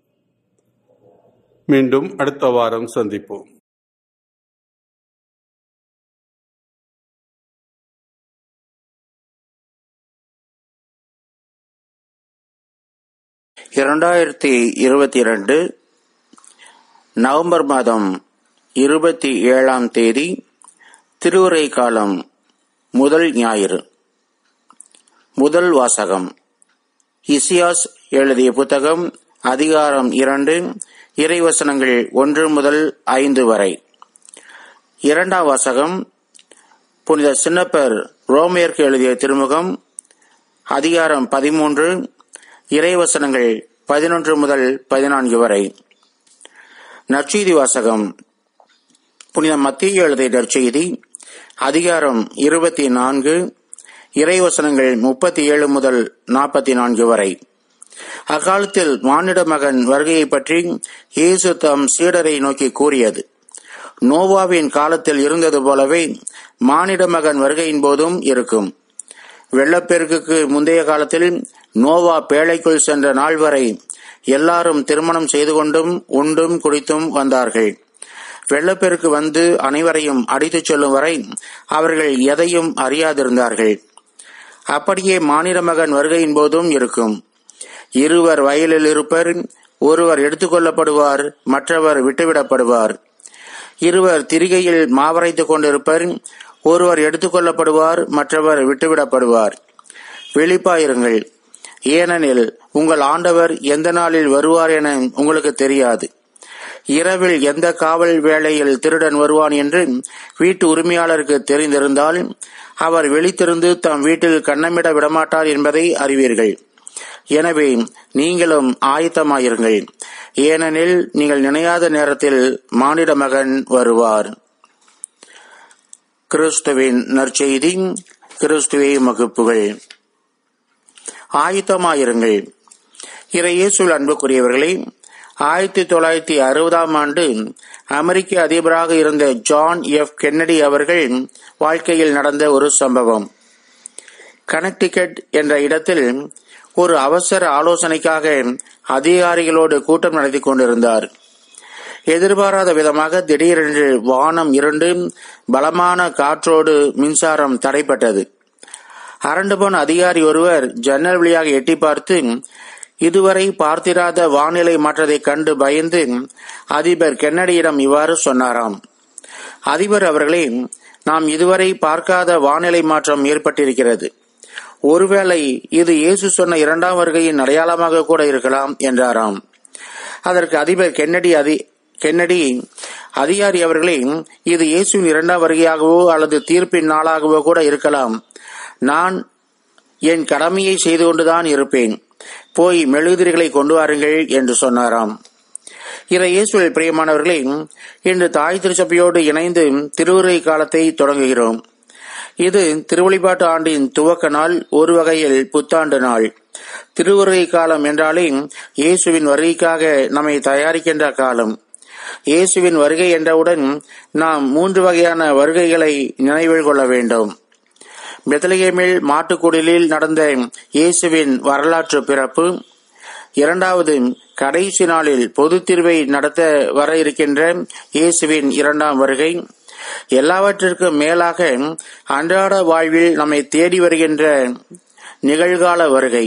மீண்டும் அடுத்த வாரம் சந்திப்போம் இரண்டாயிரத்தி இருபத்தி இரண்டு நவம்பர் மாதம் இருபத்தி ஏழாம் தேதி திருவுரை காலம் முதல் ஞாயிறு முதல் வாசகம் இசியாஸ் எழுதிய புத்தகம் அதிகாரம் இரண்டு இறைவசனங்கள் ஒன்று முதல் ஐந்து வரை இரண்டாம் வாசகம் புனித சின்னப்பர் ரோமியருக்கு எழுதிய திருமுகம் அதிகாரம் பதிமூன்று இறைவசனங்கள் பதினொன்று முதல் பதினான்கு வரை நற்செய்தி வாசகம் புனித மத்திய எழுதிய நற்செய்தி அதிகாரம் இருபத்தி நான்கு இறைவசனங்கள் முப்பத்தி ஏழு முதல் நாற்பத்தி நான்கு வரை அக்காலத்தில் மானிட மகன் வருகையை பற்றி இயேசு தம் சீடரை நோக்கி கூறியது நோவாவின் காலத்தில் இருந்தது போலவே மானிட மகன் வருகையின் போதும் இருக்கும் வெள்ளப்பெருக்குக்கு முந்தைய காலத்தில் நோவா பேழைக்குள் சென்ற நாள் வரை எல்லாரும் திருமணம் செய்து கொண்டும் உண்டும் குடித்தும் வந்தார்கள் வெள்ளப்பெருக்கு வந்து அனைவரையும் அடித்துச் செல்லும் வரை அவர்கள் எதையும் அறியாதிருந்தார்கள் அப்படியே மானிட மகன் வருகையின் போதும் இருக்கும் இருவர் வயலில் இருப்பர் ஒருவர் எடுத்துக்கொள்ளப்படுவார் மற்றவர் விட்டுவிடப்படுவார் இருவர் திரிகையில் மாவரைத்துக் கொண்டிருப்பர் ஒருவர் எடுத்துக்கொள்ளப்படுவார் மற்றவர் விட்டுவிடப்படுவார் விழிப்பாயிருங்கள் ஏனெனில் உங்கள் ஆண்டவர் எந்த நாளில் வருவார் என உங்களுக்கு தெரியாது இரவில் எந்த காவல் வேளையில் திருடன் வருவான் என்று வீட்டு உரிமையாளருக்கு தெரிந்திருந்தால் அவர் விழித்திருந்து தம் வீட்டில் கண்ணமிட விடமாட்டார் என்பதை அறிவீர்கள் எனவே நீங்களும் ஆயத்தமாயிருங்கள் ஏனெனில் நீங்கள் நினையாத நேரத்தில் மானிட மகன் வருவார் கிறிஸ்துவின் நற்செய்தி கிறிஸ்துவே மகுப்புகள் ஆயத்தமாயிருங்கள் இறையேசுல் அன்புக்குரியவர்களே ஆயிரத்தி தொள்ளாயிரத்தி அறுபதாம் ஆண்டு அமெரிக்க அதிபராக இருந்த ஜான் எஃப் கென்னடி அவர்கள் வாழ்க்கையில் நடந்த ஒரு சம்பவம் கனெக்டிகட் என்ற இடத்தில் ஒரு அவசர ஆலோசனைக்காக அதிகாரிகளோடு கூட்டம் நடத்தி கொண்டிருந்தார் எதிர்பாராத விதமாக திடீரென்று வானம் இருண்டு பலமான காற்றோடு மின்சாரம் தடைப்பட்டது அரண்டு போன அதிகாரி ஒருவர் ஜன்னல் வழியாக எட்டி பார்த்து இதுவரை பார்த்திராத வானிலை மாற்றத்தைக் கண்டு பயந்து அதிபர் கென்னடியிடம் இவ்வாறு சொன்னாராம் அதிபர் அவர்களே நாம் இதுவரை பார்க்காத வானிலை மாற்றம் ஏற்பட்டிருக்கிறது ஒருவேளை இது இயேசு சொன்ன இரண்டாம் வருகையின் அடையாளமாக கூட இருக்கலாம் என்றாராம் அதற்கு அதிபர் கென்னடி அதி கென்னடி அதிகாரி அவர்களே இது இயேசுவின் இரண்டாம் வருகையாகவோ அல்லது தீர்ப்பின் நாளாகவோ கூட இருக்கலாம் நான் என் கடமையை செய்து கொண்டுதான் இருப்பேன் போய் மெழுகுதிரிகளை கொண்டு வாருங்கள் என்று சொன்னாராம் இதை இயேசுவில் பிரியமானவர்களே இன்று தாய் திருச்சபையோடு இணைந்து திருவுரை காலத்தை தொடங்குகிறோம் இது திருவழிபாட்டு ஆண்டின் துவக்க நாள் ஒரு வகையில் புத்தாண்டு நாள் திருவுரை காலம் என்றாலே இயேசுவின் வருகைக்காக நம்மை தயாரிக்கின்ற காலம் இயேசுவின் வருகை என்றவுடன் நாம் மூன்று வகையான வருகைகளை நினைவில் கொள்ள வேண்டும் பெத்லகேமில் மாட்டுக்குடிலில் நடந்த இயேசுவின் வரலாற்று பிறப்பு இரண்டாவது கடைசி நாளில் பொது தீர்வை நடத்த வர இருக்கின்ற இயேசுவின் இரண்டாம் வருகை எல்லாவற்றிற்கும் மேலாக அன்றாட வாழ்வில் நம்மை தேடி வருகின்ற நிகழ்கால வருகை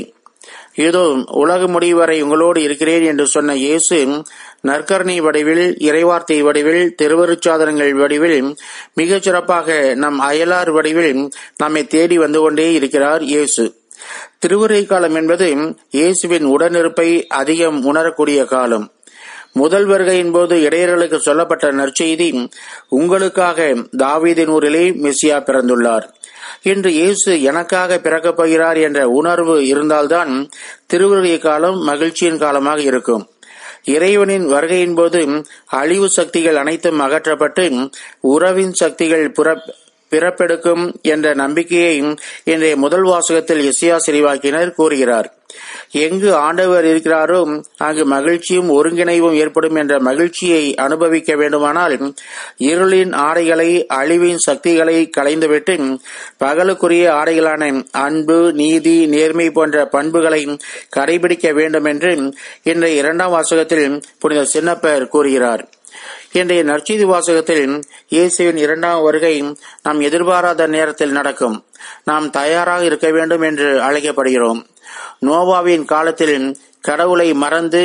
இதோ உலக முடிவு வரை உங்களோடு இருக்கிறேன் என்று சொன்ன இயேசு நற்கரணை வடிவில் இறைவார்த்தை வடிவில் திருவருச்சாதனங்கள் வடிவில் மிகச் சிறப்பாக நம் அயலார் வடிவில் நம்மை தேடி வந்து கொண்டே இருக்கிறார் இயேசு திருவுரை காலம் என்பது இயேசுவின் உடனிருப்பை அதிகம் உணரக்கூடிய காலம் முதல் வருகையின் போது இடையர்களுக்கு சொல்லப்பட்ட நற்செய்தி உங்களுக்காக தாவீதின் ஊரிலே மெசியா பிறந்துள்ளார் இன்று இயேசு எனக்காக பிறக்கப் போகிறார் என்ற உணர்வு இருந்தால்தான் திருவுருகை காலம் மகிழ்ச்சியின் காலமாக இருக்கும் இறைவனின் வருகையின் போது அழிவு சக்திகள் அனைத்தும் அகற்றப்பட்டு உறவின் சக்திகள் பிறப்பெடுக்கும் என்ற நம்பிக்கையை இன்றைய முதல் வாசகத்தில் இசையா சிறிவாக்கினர் கூறுகிறார் எங்கு ஆண்டவர் இருக்கிறாரோ அங்கு மகிழ்ச்சியும் ஒருங்கிணைவும் ஏற்படும் என்ற மகிழ்ச்சியை அனுபவிக்க வேண்டுமானால் இருளின் ஆடைகளை அழிவின் சக்திகளை களைந்துவிட்டு பகலுக்குரிய ஆடைகளான அன்பு நீதி நேர்மை போன்ற பண்புகளை கடைபிடிக்க வேண்டும் என்று இன்றைய இரண்டாம் வாசகத்தில் புனித சின்னப்பர் கூறுகிறார் இன்றைய நற்செய்தி வாசகத்தில் இயேசுவின் இரண்டாம் வருகை நாம் எதிர்பாராத நேரத்தில் நடக்கும் நாம் தயாராக இருக்க வேண்டும் என்று அழைக்கப்படுகிறோம் நோவாவின் காலத்தில் கடவுளை மறந்து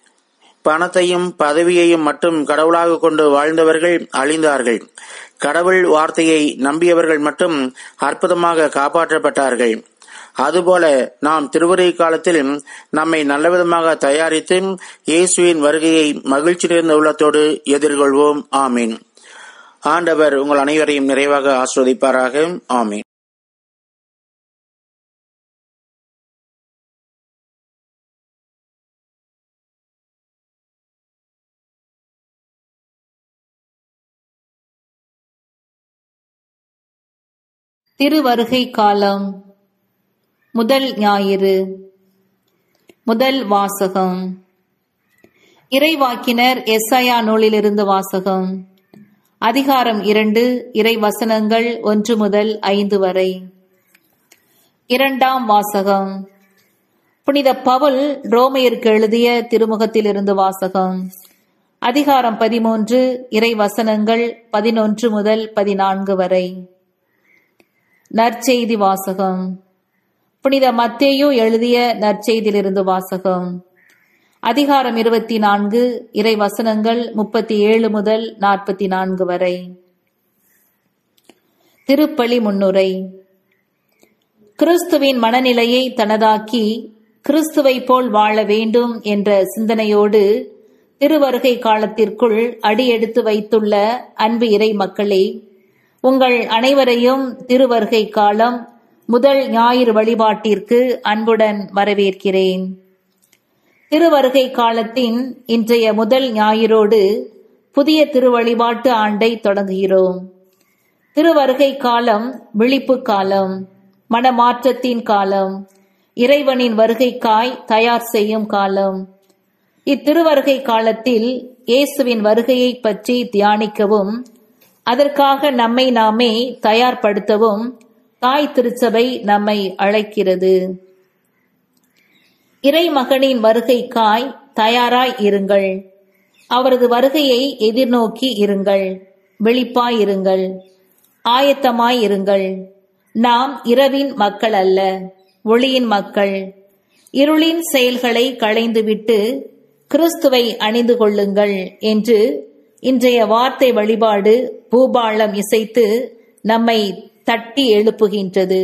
பணத்தையும் பதவியையும் மட்டும் கடவுளாக கொண்டு வாழ்ந்தவர்கள் அழிந்தார்கள் கடவுள் வார்த்தையை நம்பியவர்கள் மட்டும் அற்புதமாக காப்பாற்றப்பட்டார்கள் அதுபோல நாம் திருவுரை காலத்தில் நம்மை நல்லவிதமாக தயாரித்து இயேசுவின் வருகையை மகிழ்ச்சி நிறைந்த உள்ளத்தோடு எதிர்கொள்வோம் ஆமீன் ஆண்டவர் உங்கள் அனைவரையும் நிறைவாக ஆஸ்வதிப்பாராக ஆமீன் திருவருகை காலம் முதல் ஞாயிறு முதல் வாசகம் இறைவாக்கினர் எஸ்ஐயா நூலிலிருந்து வாசகம் அதிகாரம் இரண்டு இறை வசனங்கள் ஒன்று முதல் ஐந்து வரை இரண்டாம் வாசகம் புனித பவுல் ரோமையருக்கு எழுதிய திருமுகத்திலிருந்து வாசகம் அதிகாரம் பதிமூன்று இறை வசனங்கள் பதினொன்று முதல் பதினான்கு வரை நற்செய்தி வாசகம் புனித மத்தேயு எழுதிய நற்செய்தியிலிருந்து வாசகம் அதிகாரம் இருபத்தி நான்கு இறை வசனங்கள் முப்பத்தி ஏழு முதல் நாற்பத்தி நான்கு வரை திருப்பலி முன்னுரை கிறிஸ்துவின் மனநிலையை தனதாக்கி கிறிஸ்துவை போல் வாழ வேண்டும் என்ற சிந்தனையோடு திருவருகை காலத்திற்குள் அடியெடுத்து வைத்துள்ள அன்பு இறை மக்களே உங்கள் அனைவரையும் திருவருகை காலம் முதல் ஞாயிறு வழிபாட்டிற்கு அன்புடன் வரவேற்கிறேன் திருவருகை காலத்தின் இன்றைய முதல் ஞாயிறோடு புதிய திருவழிபாட்டு ஆண்டை தொடங்குகிறோம் திருவருகை காலம் விழிப்பு காலம் மனமாற்றத்தின் காலம் இறைவனின் வருகைக்காய் தயார் செய்யும் காலம் இத்திருவருகை காலத்தில் இயேசுவின் வருகையை பற்றி தியானிக்கவும் அதற்காக நம்மை நாமே தயார்படுத்தவும் தாய் திருச்சபை நம்மை அழைக்கிறது இறைமகனின் வருகைக்காய் தயாராய் இருங்கள் அவரது வருகையை எதிர்நோக்கி இருங்கள் வெளிப்பாயிருங்கள் ஆயத்தமாய் இருங்கள் நாம் இரவின் மக்கள் அல்ல ஒளியின் மக்கள் இருளின் செயல்களை களைந்துவிட்டு கிறிஸ்துவை அணிந்து கொள்ளுங்கள் என்று இன்றைய வார்த்தை வழிபாடு பூபாளம் இசைத்து நம்மை தட்டி எழுப்புகின்றது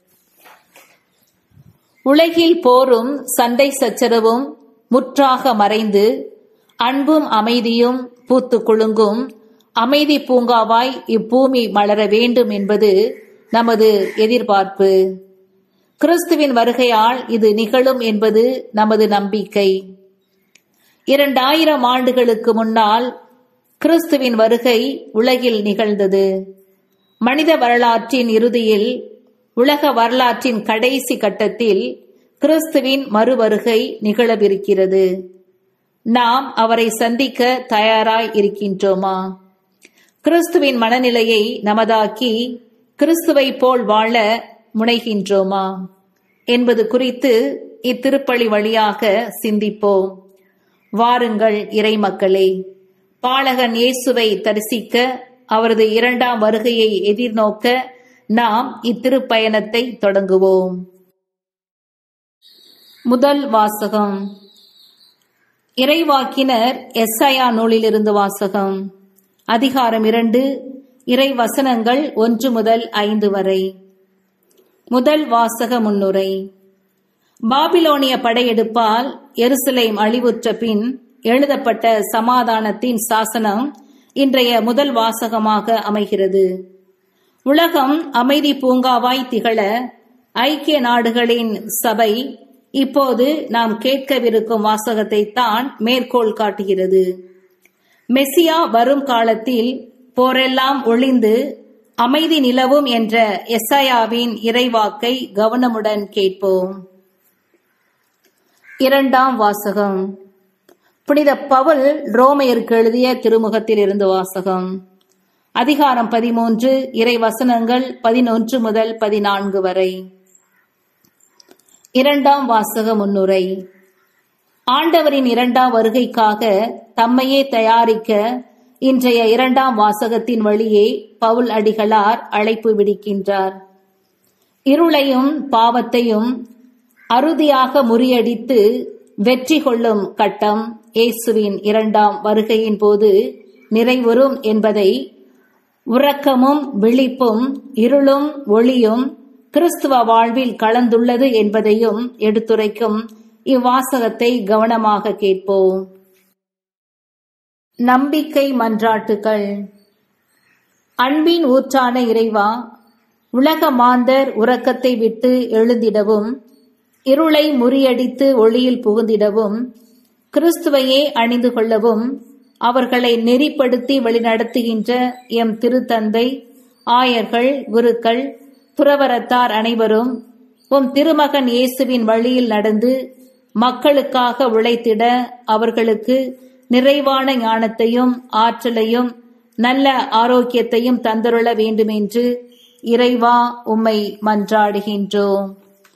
உலகில் போரும் சண்டை சச்சரவும் முற்றாக மறைந்து அன்பும் அமைதியும் பூத்து குலுங்கும் அமைதி பூங்காவாய் இப்பூமி மலர வேண்டும் என்பது நமது எதிர்பார்ப்பு கிறிஸ்துவின் வருகையால் இது நிகழும் என்பது நமது நம்பிக்கை இரண்டாயிரம் ஆண்டுகளுக்கு முன்னால் கிறிஸ்துவின் வருகை உலகில் நிகழ்ந்தது மனித வரலாற்றின் இறுதியில் உலக வரலாற்றின் கடைசி கட்டத்தில் கிறிஸ்துவின் மறுவருகை நிகழவிருக்கிறது நாம் அவரை சந்திக்க தயாராய் இருக்கின்றோமா கிறிஸ்துவின் மனநிலையை நமதாக்கி கிறிஸ்துவை போல் வாழ முனைகின்றோமா என்பது குறித்து இத்திருப்பலி வழியாக சிந்திப்போம் வாருங்கள் இறைமக்களே பாலகன் இயேசுவை தரிசிக்க அவரது இரண்டாம் வருகையை எதிர்நோக்க நாம் இத்திருப்பயணத்தை தொடங்குவோம் முதல் வாசகம் இறைவாக்கினர் எஸ்ஐயா நூலிலிருந்து வாசகம் அதிகாரம் இரண்டு இறை வசனங்கள் ஒன்று முதல் ஐந்து வரை முதல் வாசக முன்னுரை பாபிலோனிய படையெடுப்பால் எருசலேம் அழிவுற்ற பின் எழுதப்பட்ட சமாதானத்தின் சாசனம் இன்றைய முதல் வாசகமாக அமைகிறது உலகம் அமைதி பூங்காவாய் திகழ ஐக்கிய நாடுகளின் சபை இப்போது நாம் கேட்கவிருக்கும் வாசகத்தை தான் மேற்கோள் காட்டுகிறது மெசியா வரும் காலத்தில் போரெல்லாம் ஒளிந்து அமைதி நிலவும் என்ற எஸ்ஐயாவின் இறைவாக்கை கவனமுடன் கேட்போம் இரண்டாம் வாசகம் புனித பவுல் ரோமையருக்கு எழுதிய திருமுகத்தில் இருந்து வாசகம் அதிகாரம் பதிமூன்று இறை வசனங்கள் பதினொன்று முதல் பதினான்கு வரை இரண்டாம் வாசக முன்னுரை ஆண்டவரின் இரண்டாம் வருகைக்காக தம்மையே தயாரிக்க இன்றைய இரண்டாம் வாசகத்தின் வழியே பவுல் அடிகளார் அழைப்பு விடுக்கின்றார் இருளையும் பாவத்தையும் அறுதியாக முறியடித்து வெற்றி கொள்ளும் கட்டம் இயேசுவின் இரண்டாம் வருகையின் போது நிறைவுறும் என்பதை உறக்கமும் விழிப்பும் இருளும் ஒளியும் கிறிஸ்துவ வாழ்வில் கலந்துள்ளது என்பதையும் எடுத்துரைக்கும் இவ்வாசகத்தை கவனமாக கேட்போம் நம்பிக்கை மன்றாட்டுகள் அன்பின் ஊற்றான இறைவா உலக மாந்தர் உறக்கத்தை விட்டு எழுந்திடவும் இருளை முறியடித்து ஒளியில் புகுந்திடவும் கிறிஸ்துவையே அணிந்து கொள்ளவும் அவர்களை நெறிப்படுத்தி வழிநடத்துகின்ற எம் திருத்தந்தை ஆயர்கள் குருக்கள் துறவரத்தார் அனைவரும் உம் திருமகன் இயேசுவின் வழியில் நடந்து மக்களுக்காக உழைத்திட அவர்களுக்கு நிறைவான ஞானத்தையும் ஆற்றலையும் நல்ல ஆரோக்கியத்தையும் தந்தருள வேண்டுமென்று இறைவா உம்மை மன்றாடுகின்றோம்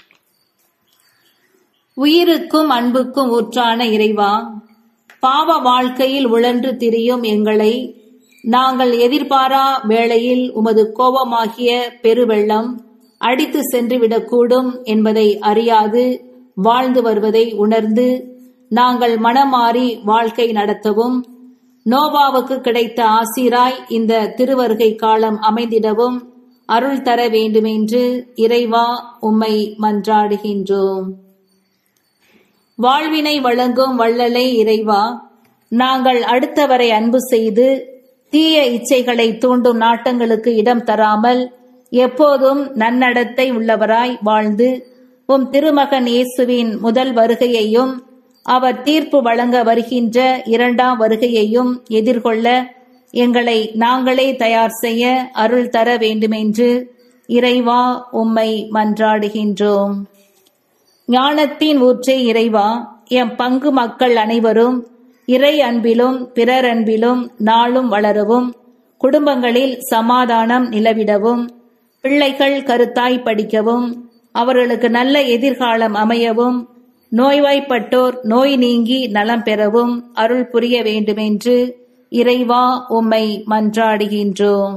உயிருக்கும் அன்புக்கும் ஊற்றான இறைவா பாவ வாழ்க்கையில் உழன்று திரியும் எங்களை நாங்கள் எதிர்பாரா வேளையில் உமது கோபமாகிய பெருவெள்ளம் அடித்து சென்றுவிடக்கூடும் என்பதை அறியாது வாழ்ந்து வருவதை உணர்ந்து நாங்கள் மனமாறி வாழ்க்கை நடத்தவும் நோவாவுக்கு கிடைத்த ஆசிராய் இந்த திருவருகை காலம் அமைந்திடவும் அருள் தர வேண்டுமென்று இறைவா உம்மை மன்றாடுகின்றோம் வாழ்வினை வழங்கும் வள்ளலை இறைவா நாங்கள் அடுத்தவரை அன்பு செய்து தீய இச்சைகளை தூண்டும் நாட்டங்களுக்கு இடம் தராமல் எப்போதும் நன்னடத்தை உள்ளவராய் வாழ்ந்து உம் திருமகன் இயேசுவின் முதல் வருகையையும் அவர் தீர்ப்பு வழங்க வருகின்ற இரண்டாம் வருகையையும் எதிர்கொள்ள எங்களை நாங்களே தயார் செய்ய அருள் தர வேண்டுமென்று இறைவா உம்மை மன்றாடுகின்றோம் ஞானத்தின் ஊற்றே இறைவா எம் பங்கு மக்கள் அனைவரும் இறை அன்பிலும் பிறர் அன்பிலும் நாளும் வளரவும் குடும்பங்களில் சமாதானம் நிலவிடவும் பிள்ளைகள் கருத்தாய் படிக்கவும் அவர்களுக்கு நல்ல எதிர்காலம் அமையவும் நோய்வாய்ப்பட்டோர் நோய் நீங்கி நலம் பெறவும் அருள் புரிய வேண்டுமென்று இறைவா உம்மை மன்றாடுகின்றோம்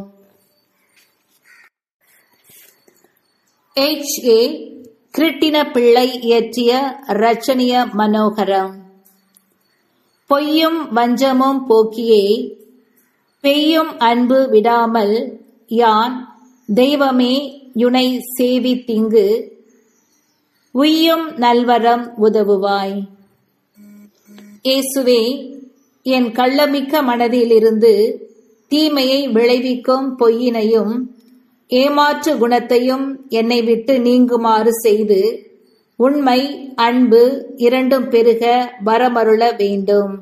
எச் ஏ கிருட்டின பிள்ளை இயற்றிய ரச்சனிய மனோகரம் பொய்யும் வஞ்சமும் போக்கியே பெய்யும் அன்பு விடாமல் யான் தெய்வமே யுனை சேவித்திங்கு உய்யும் நல்வரம் உதவுவாய் இயேசுவே என் கள்ளமிக்க மனதிலிருந்து தீமையை விளைவிக்கும் பொய்யினையும் ஏமாற்று குணத்தையும் என்னை விட்டு நீங்குமாறு செய்து உண்மை அன்பு இரண்டும் பெருக வரமருள வேண்டும்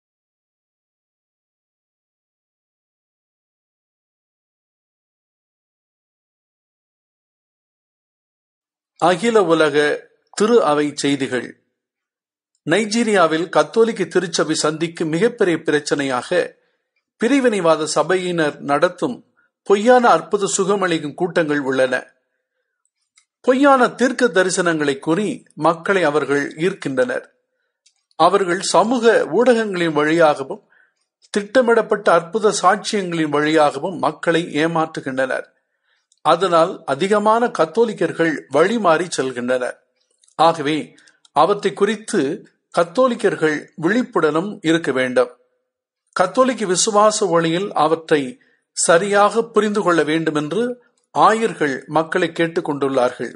அகில உலக திரு அவை செய்திகள் நைஜீரியாவில் கத்தோலிக்க திருச்சபை சந்திக்கும் மிகப்பெரிய பிரச்சனையாக பிரிவினைவாத சபையினர் நடத்தும் பொய்யான அற்புத சுகமளிக்கும் கூட்டங்கள் உள்ளன பொய்யான தீர்க்க தரிசனங்களை கூறி மக்களை அவர்கள் ஈர்க்கின்றனர் அவர்கள் சமூக ஊடகங்களின் வழியாகவும் திட்டமிடப்பட்ட அற்புத சாட்சியங்களின் வழியாகவும் மக்களை ஏமாற்றுகின்றனர் அதனால் அதிகமான கத்தோலிக்கர்கள் வழிமாறி செல்கின்றனர் ஆகவே அவற்றை குறித்து கத்தோலிக்கர்கள் விழிப்புடனும் இருக்க வேண்டும் கத்தோலிக்க விசுவாச வழியில் அவற்றை சரியாக புரிந்து கொள்ள வேண்டும் என்று ஆயர்கள் மக்களை கேட்டுக் கொண்டுள்ளார்கள்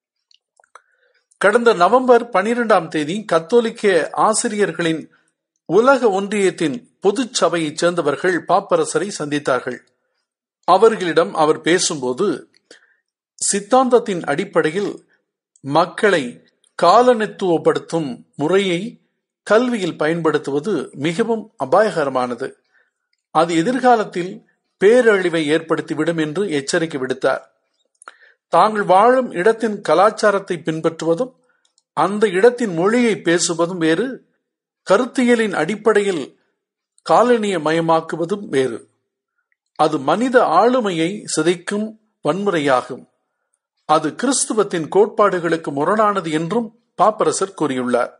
கடந்த நவம்பர் பனிரெண்டாம் தேதி கத்தோலிக்க ஆசிரியர்களின் உலக ஒன்றியத்தின் பொது சபையைச் சேர்ந்தவர்கள் பாப்பரசரை சந்தித்தார்கள் அவர்களிடம் அவர் பேசும்போது சித்தாந்தத்தின் அடிப்படையில் மக்களை காலனித்துவப்படுத்தும் முறையை கல்வியில் பயன்படுத்துவது மிகவும் அபாயகரமானது அது எதிர்காலத்தில் பேரழிவை ஏற்படுத்திவிடும் என்று எச்சரிக்கை விடுத்தார் தாங்கள் வாழும் இடத்தின் கலாச்சாரத்தை பின்பற்றுவதும் அந்த இடத்தின் மொழியை பேசுவதும் வேறு கருத்தியலின் அடிப்படையில் காலனிய மயமாக்குவதும் வேறு அது மனித ஆளுமையை சிதைக்கும் வன்முறையாகும் அது கிறிஸ்துவத்தின் கோட்பாடுகளுக்கு முரணானது என்றும் பாப்பரசர் கூறியுள்ளார்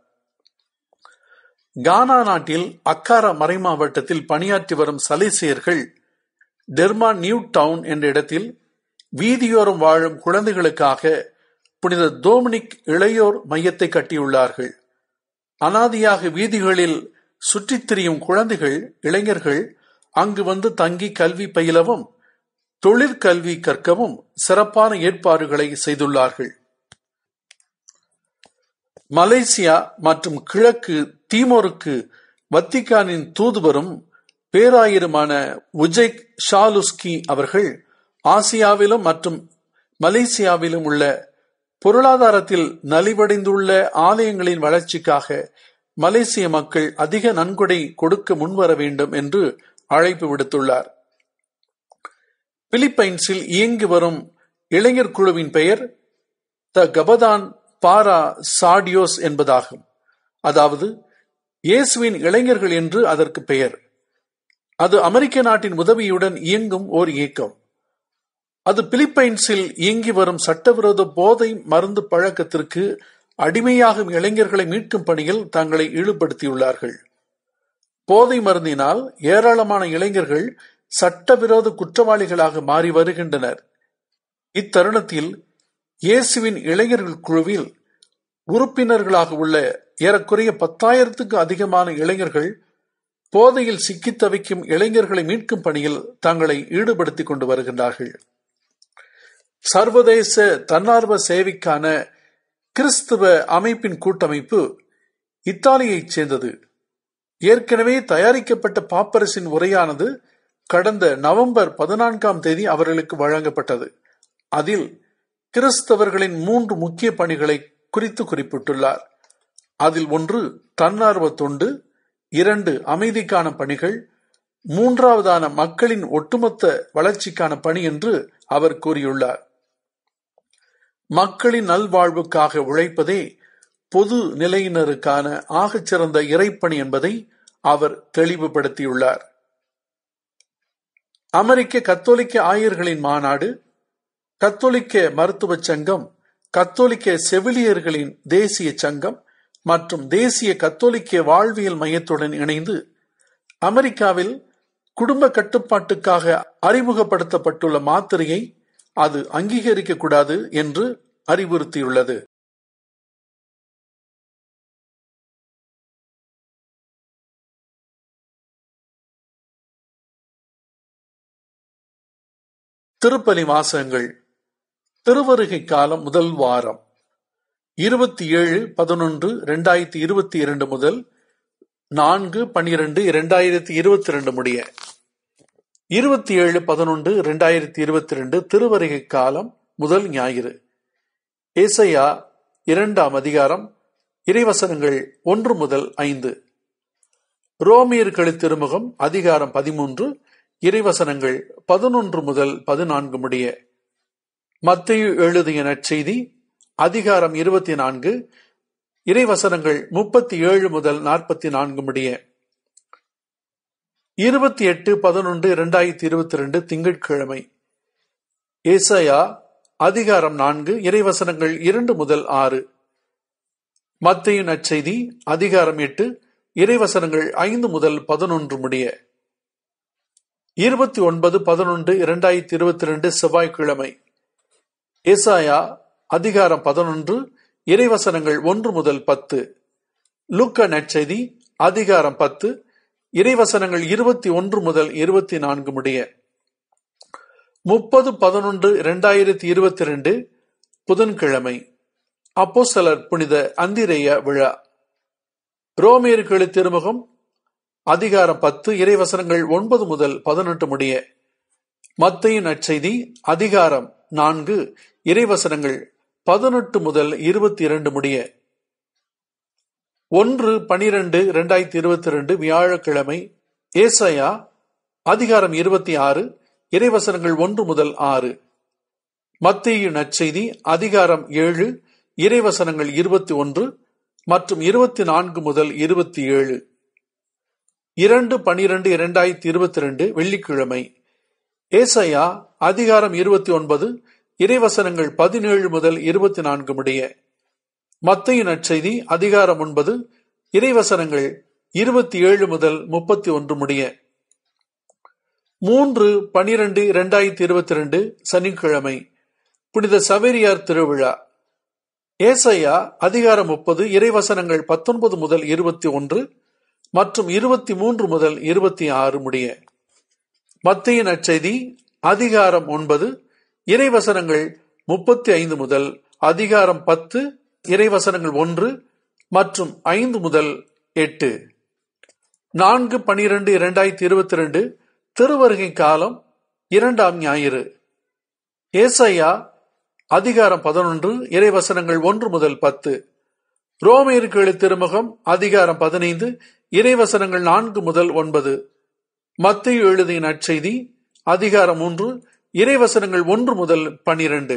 கானா நாட்டில் அக்காரா மறைமாவட்டத்தில் பணியாற்றி வரும் சலேசியர்கள் டெர்மா நியூ டவுன் என்ற இடத்தில் வீதியோரம் வாழும் குழந்தைகளுக்காக புனித டோமினிக் இளையோர் மையத்தை கட்டியுள்ளார்கள் அனாதியாக வீதிகளில் சுற்றித் திரியும் குழந்தைகள் இளைஞர்கள் அங்கு வந்து தங்கி கல்வி பயிலவும் தொழிற்கல்வி கற்கவும் சிறப்பான ஏற்பாடுகளை செய்துள்ளார்கள் மலேசியா மற்றும் கிழக்கு தீமோருக்கு வத்திக்கானின் தூதுவரும் பேராயருமான உஜெக் ஷாலுஸ்கி அவர்கள் ஆசியாவிலும் மற்றும் மலேசியாவிலும் உள்ள பொருளாதாரத்தில் நலிவடைந்துள்ள ஆலயங்களின் வளர்ச்சிக்காக மலேசிய மக்கள் அதிக நன்கொடை கொடுக்க முன்வர வேண்டும் என்று அழைப்பு விடுத்துள்ளார் பிலிப்பைன்ஸில் இயங்கி வரும் இளைஞர் குழுவின் பெயர் த கபதான் பாரா சாடியோஸ் என்பதாகும் அதாவது இயேசுவின் இளைஞர்கள் என்று அதற்கு பெயர் அது அமெரிக்க நாட்டின் உதவியுடன் இயங்கும் ஓர் இயக்கம் அது பிலிப்பைன்ஸில் இயங்கி வரும் சட்டவிரோத போதை மருந்து பழக்கத்திற்கு அடிமையாகும் இளைஞர்களை மீட்கும் பணியில் தங்களை ஈடுபடுத்தியுள்ளார்கள் போதை மருந்தினால் ஏராளமான இளைஞர்கள் சட்டவிரோத குற்றவாளிகளாக மாறி வருகின்றனர் இத்தருணத்தில் இயேசுவின் இளைஞர்கள் குழுவில் உறுப்பினர்களாக உள்ள ஏறக்குறைய பத்தாயிரத்துக்கு அதிகமான இளைஞர்கள் போதையில் சிக்கித் தவிக்கும் இளைஞர்களை மீட்கும் பணியில் தங்களை ஈடுபடுத்திக் கொண்டு வருகின்றார்கள் சர்வதேச தன்னார்வ சேவைக்கான கிறிஸ்துவ அமைப்பின் கூட்டமைப்பு இத்தாலியைச் சேர்ந்தது ஏற்கனவே தயாரிக்கப்பட்ட பாப்பரசின் உரையானது கடந்த நவம்பர் பதினான்காம் தேதி அவர்களுக்கு வழங்கப்பட்டது அதில் கிறிஸ்தவர்களின் மூன்று முக்கிய பணிகளை குறித்து குறிப்பிட்டுள்ளார் அதில் ஒன்று தன்னார்வ தொண்டு இரண்டு அமைதிக்கான பணிகள் மூன்றாவதான மக்களின் ஒட்டுமொத்த வளர்ச்சிக்கான பணி என்று அவர் கூறியுள்ளார் மக்களின் நல்வாழ்வுக்காக உழைப்பதே பொது நிலையினருக்கான ஆகச்சிறந்த இறைப்பணி என்பதை அவர் தெளிவுபடுத்தியுள்ளார் அமெரிக்க கத்தோலிக்க ஆயர்களின் மாநாடு கத்தோலிக்க மருத்துவ சங்கம் கத்தோலிக்க செவிலியர்களின் தேசிய சங்கம் மற்றும் தேசிய கத்தோலிக்க வாழ்வியல் மையத்துடன் இணைந்து அமெரிக்காவில் குடும்ப கட்டுப்பாட்டுக்காக அறிமுகப்படுத்தப்பட்டுள்ள மாத்திரையை அது அங்கீகரிக்க கூடாது என்று அறிவுறுத்தியுள்ளது திருப்பலி வாசகங்கள் திருவருகை காலம் முதல் வாரம் இருபத்தி ஏழு பதினொன்று இரண்டாயிரத்தி இருபத்தி இரண்டு முதல் நான்கு பனிரெண்டு இரண்டாயிரத்தி இருபத்தி ரெண்டு முடிய இருபத்தி ஏழு பதினொன்று இரண்டாயிரத்தி இருபத்தி ரெண்டு திருவருகை காலம் முதல் ஞாயிறு ஏசையா இரண்டாம் அதிகாரம் இறைவசனங்கள் ஒன்று முதல் ஐந்து ரோமியர்களு திருமுகம் அதிகாரம் பதிமூன்று இறைவசனங்கள் பதினொன்று முதல் பதினான்கு முடிய மத்தையு எழுதிய நற்செய்தி அதிகாரம் இருபத்தி நான்கு இறைவசனங்கள் முப்பத்தி ஏழு முதல் நாற்பத்தி நான்கு முடிய இருபத்தி எட்டு பதினொன்று இரண்டாயிரத்தி இருபத்தி ரெண்டு திங்கட்கிழமை ஏசையா அதிகாரம் நான்கு இறைவசனங்கள் இரண்டு முதல் ஆறு மத்தையு நற்செய்தி அதிகாரம் எட்டு இறைவசனங்கள் ஐந்து முதல் பதினொன்று முடிய இருபத்தி ஒன்பது பதினொன்று இரண்டாயிரத்தி இருபத்தி ரெண்டு செவ்வாய்க்கிழமை ஏசாயா அதிகாரம் பதினொன்று இறைவசனங்கள் ஒன்று முதல் பத்து லுக்க நற்செய்தி அதிகாரம் பத்து இறைவசனங்கள் இருபத்தி ஒன்று முதல் இருபத்தி நான்கு முடிய முப்பது பதினொன்று இரண்டாயிரத்தி இருபத்தி ரெண்டு புதன்கிழமை அப்போஸ்தலர் புனித அந்திரேய விழா ரோமியர்களு திருமுகம் அதிகாரம் பத்து இறைவசனங்கள் ஒன்பது முதல் பதினெட்டு முடிய மத்தையின் நற்செய்தி அதிகாரம் நான்கு இறைவசனங்கள் பதினெட்டு முதல் இருபத்தி இரண்டு முடிய ஒன்று பனிரெண்டு இரண்டாயிரத்தி இருபத்தி ரெண்டு வியாழக்கிழமை ஏசையா அதிகாரம் இருபத்தி ஆறு இறைவசனங்கள் ஒன்று முதல் ஆறு மத்திய நற்செய்தி அதிகாரம் ஏழு இறைவசனங்கள் இருபத்தி ஒன்று மற்றும் இருபத்தி நான்கு முதல் இருபத்தி ஏழு இரண்டு பனிரெண்டு இரண்டாயிரத்தி இருபத்தி ரெண்டு வெள்ளிக்கிழமை ஏசையா அதிகாரம் இருபத்தி ஒன்பது இறைவசனங்கள் பதினேழு முதல் இருபத்தி நான்கு முடிய மத்தையின் நற்செய்தி அதிகாரம் ஒன்பது இறைவசனங்கள் இருபத்தி ஏழு முதல் முப்பத்தி ஒன்று முடிய மூன்று பனிரெண்டு இரண்டாயிரத்தி இருபத்தி ரெண்டு சனிக்கிழமை புனித சவேரியார் திருவிழா ஏசையா அதிகாரம் முப்பது இறைவசனங்கள் பத்தொன்பது முதல் இருபத்தி ஒன்று மற்றும் இருபத்தி மூன்று முதல் இருபத்தி ஆறு முடிய மத்திய நற்செய்தி அதிகாரம் ஒன்பது இறைவசனங்கள் முப்பத்தி ஐந்து முதல் அதிகாரம் பத்து இறைவசனங்கள் ஒன்று மற்றும் ஐந்து முதல் எட்டு நான்கு பனிரெண்டு இரண்டாயிரத்தி இருபத்தி ரெண்டு திருவருகை காலம் இரண்டாம் ஞாயிறு ஏசையா அதிகாரம் பதினொன்று இறைவசனங்கள் ஒன்று முதல் பத்து ரோமியர்கள் திருமுகம் அதிகாரம் பதினைந்து இறைவசனங்கள் நான்கு முதல் ஒன்பது மத்திய எழுதிய நற்செய்தி அதிகாரம் மூன்று இறைவசனங்கள் ஒன்று முதல் பனிரெண்டு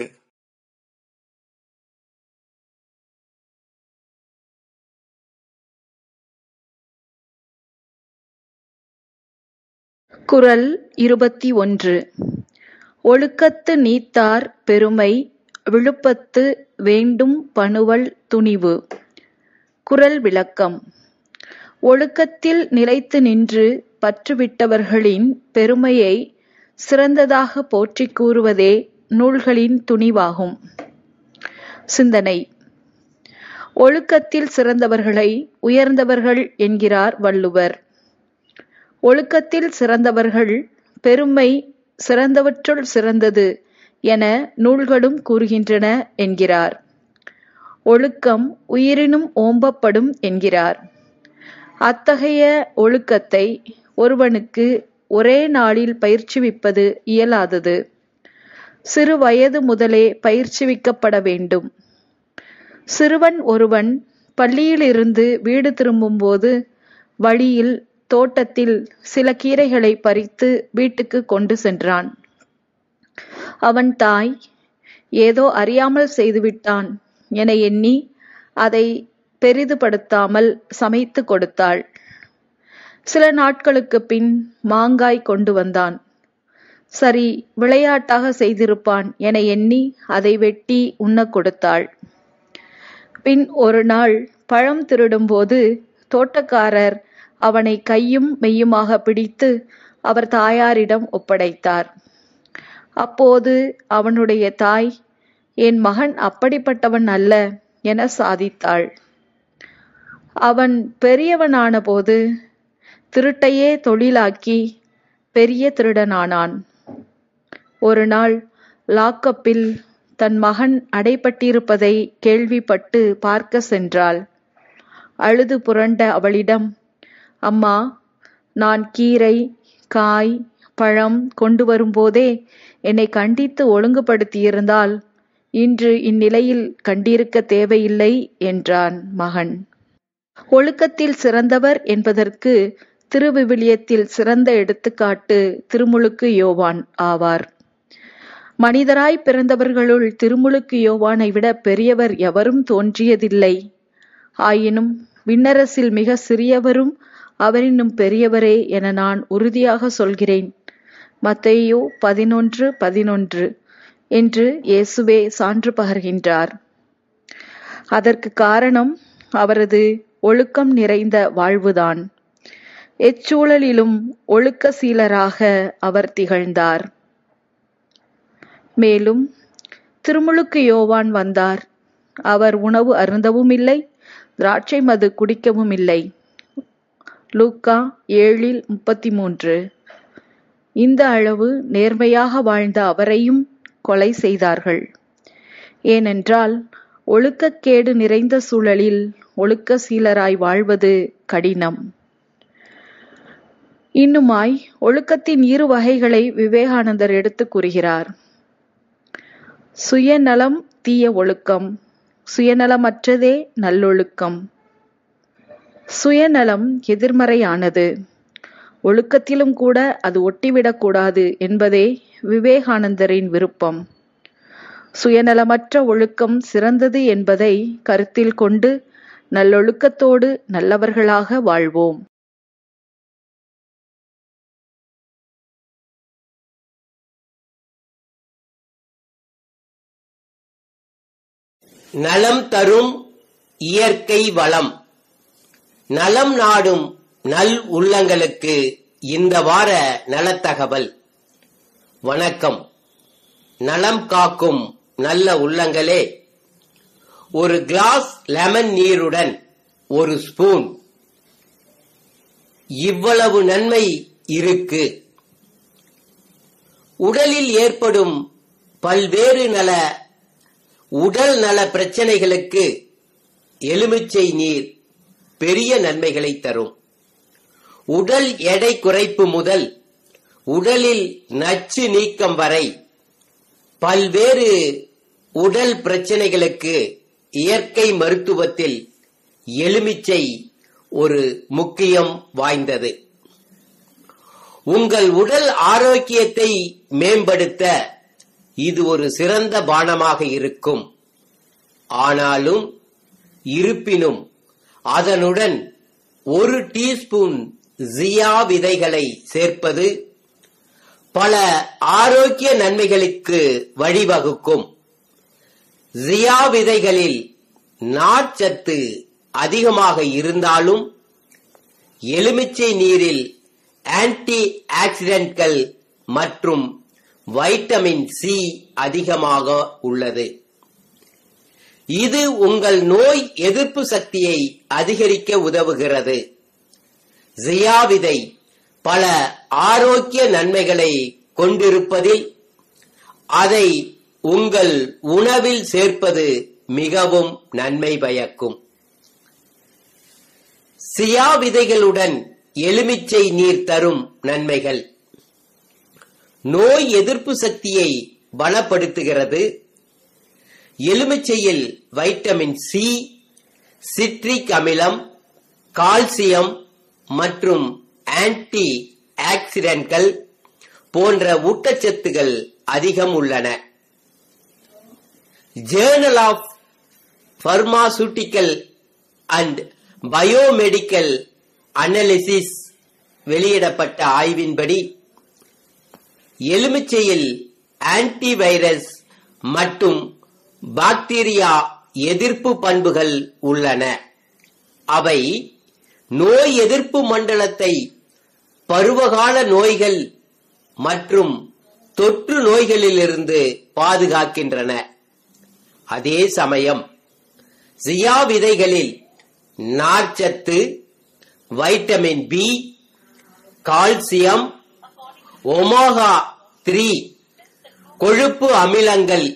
குறள் இருபத்தி ஒன்று ஒழுக்கத்து நீத்தார் பெருமை விழுப்பத்து வேண்டும் பணுவல் துணிவு குறள் விளக்கம் ஒழுக்கத்தில் நிலைத்து நின்று பற்றுவிட்டவர்களின் பெருமையை சிறந்ததாக போற்றிக் கூறுவதே நூல்களின் துணிவாகும் சிந்தனை ஒழுக்கத்தில் சிறந்தவர்களை உயர்ந்தவர்கள் என்கிறார் வள்ளுவர் ஒழுக்கத்தில் சிறந்தவர்கள் பெருமை சிறந்தவற்றுள் சிறந்தது என நூல்களும் கூறுகின்றன என்கிறார் ஒழுக்கம் உயிரினும் ஓம்பப்படும் என்கிறார் அத்தகைய ஒழுக்கத்தை ஒருவனுக்கு ஒரே நாளில் பயிற்சிவிப்பது இயலாதது சிறு வயது முதலே பயிற்சிவிக்கப்பட வேண்டும் சிறுவன் ஒருவன் பள்ளியிலிருந்து வீடு திரும்பும்போது வழியில் தோட்டத்தில் சில கீரைகளை பறித்து வீட்டுக்கு கொண்டு சென்றான் அவன் தாய் ஏதோ அறியாமல் செய்துவிட்டான் என எண்ணி அதை பெரிதுபடுத்தாமல் சமைத்து கொடுத்தாள் சில நாட்களுக்கு பின் மாங்காய் கொண்டு வந்தான் சரி விளையாட்டாக செய்திருப்பான் என எண்ணி அதை வெட்டி உண்ண கொடுத்தாள் பின் ஒரு நாள் பழம் திருடும்போது தோட்டக்காரர் அவனை கையும் மெய்யுமாக பிடித்து அவர் தாயாரிடம் ஒப்படைத்தார் அப்போது அவனுடைய தாய் என் மகன் அப்படிப்பட்டவன் அல்ல என சாதித்தாள் அவன் பெரியவனான போது திருட்டையே தொழிலாக்கி பெரிய திருடனானான் ஒரு நாள் லாக்கப்பில் தன் மகன் அடைபட்டிருப்பதை கேள்விப்பட்டு பார்க்க சென்றாள் அழுது புரண்ட அவளிடம் அம்மா நான் கீரை காய் பழம் கொண்டு வரும்போதே என்னை கண்டித்து ஒழுங்குபடுத்தியிருந்தால் இன்று இந்நிலையில் கண்டிருக்க தேவையில்லை என்றான் மகன் ஒழுக்கத்தில் சிறந்தவர் என்பதற்கு திருவிவிலியத்தில் சிறந்த எடுத்துக்காட்டு திருமுழுக்கு யோவான் ஆவார் மனிதராய் பிறந்தவர்களுள் திருமுழுக்கு யோவானை விட பெரியவர் எவரும் தோன்றியதில்லை ஆயினும் விண்ணரசில் மிக சிறியவரும் அவரினும் பெரியவரே என நான் உறுதியாக சொல்கிறேன் மத்தேயு பதினொன்று பதினொன்று என்று இயேசுவே சான்று பகர்கின்றார் அதற்கு காரணம் அவரது ஒழுக்கம் நிறைந்த வாழ்வுதான் எச்சூழலிலும் ஒழுக்க சீலராக அவர் திகழ்ந்தார் மேலும் திருமுழுக்கு யோவான் வந்தார் அவர் உணவு அருந்தவும் இல்லை திராட்சை மது குடிக்கவும் இல்லை லூக்கா ஏழில் முப்பத்தி மூன்று இந்த அளவு நேர்மையாக வாழ்ந்த அவரையும் கொலை செய்தார்கள் ஏனென்றால் ஒழுக்கக்கேடு நிறைந்த சூழலில் ஒழுக்க சீலராய் வாழ்வது கடினம் இன்னுமாய் ஒழுக்கத்தின் இரு வகைகளை விவேகானந்தர் எடுத்து கூறுகிறார் சுயநலம் தீய ஒழுக்கம் சுயநலமற்றதே நல்லொழுக்கம் சுயநலம் எதிர்மறையானது ஒழுக்கத்திலும் கூட அது ஒட்டிவிடக்கூடாது என்பதே விவேகானந்தரின் விருப்பம் சுயநலமற்ற ஒழுக்கம் சிறந்தது என்பதை கருத்தில் கொண்டு நல்லொழுக்கத்தோடு நல்லவர்களாக வாழ்வோம் நலம் தரும் இயற்கை வளம் நலம் நாடும் நல் உள்ளங்களுக்கு இந்த வார நலத்தகவல் வணக்கம் நலம் காக்கும் நல்ல உள்ளங்களே ஒரு கிளாஸ் லெமன் நீருடன் ஒரு ஸ்பூன் இவ்வளவு நன்மை இருக்கு உடலில் ஏற்படும் பல்வேறு நல உடல் நல பிரச்சனைகளுக்கு எலுமிச்சை நீர் பெரிய நன்மைகளை தரும் உடல் எடை குறைப்பு முதல் உடலில் நச்சு நீக்கம் வரை பல்வேறு உடல் பிரச்சனைகளுக்கு இயற்கை மருத்துவத்தில் எலுமிச்சை ஒரு முக்கியம் வாய்ந்தது உங்கள் உடல் ஆரோக்கியத்தை மேம்படுத்த இது ஒரு சிறந்த பானமாக இருக்கும் ஆனாலும் இருப்பினும் அதனுடன் ஒரு டீஸ்பூன் ஜியா விதைகளை சேர்ப்பது பல ஆரோக்கிய நன்மைகளுக்கு வழிவகுக்கும் ஜியா விதைகளில் நார்ச்சத்து அதிகமாக இருந்தாலும் எலுமிச்சை நீரில் ஆன்டி ஆக்சிடென்ட்கள் மற்றும் வைட்டமின் சி அதிகமாக உள்ளது இது உங்கள் நோய் எதிர்ப்பு சக்தியை அதிகரிக்க உதவுகிறது ஜியா விதை பல ஆரோக்கிய நன்மைகளை கொண்டிருப்பதில் அதை உங்கள் உணவில் சேர்ப்பது மிகவும் நன்மை பயக்கும் சியா விதைகளுடன் எலுமிச்சை நீர் தரும் நன்மைகள் நோய் எதிர்ப்பு சக்தியை பலப்படுத்துகிறது எலுமிச்சையில் வைட்டமின் சி சிட்ரிக் அமிலம் கால்சியம் மற்றும் ஆன்டி ஆக்சிடென்ட்கள் போன்ற ஊட்டச்சத்துகள் அதிகம் உள்ளன journal of pharmaceutical and biomedical analysis வெளியிடப்பட்ட ஆய்வின்படி எலுமிச்சையில் ஆன்டிவைரஸ் மற்றும் பாக்டீரியா எதிர்ப்பு பண்புகள் உள்ளன அவை நோய் எதிர்ப்பு மண்டலத்தை பருவகால நோய்கள் மற்றும் தொற்று நோய்களிலிருந்து பாதுகாக்கின்றன அதே சமயம் சியா விதைகளில் நார்ச்சத்து vitamin B calcium omega three கொழுப்பு அமிலங்கள்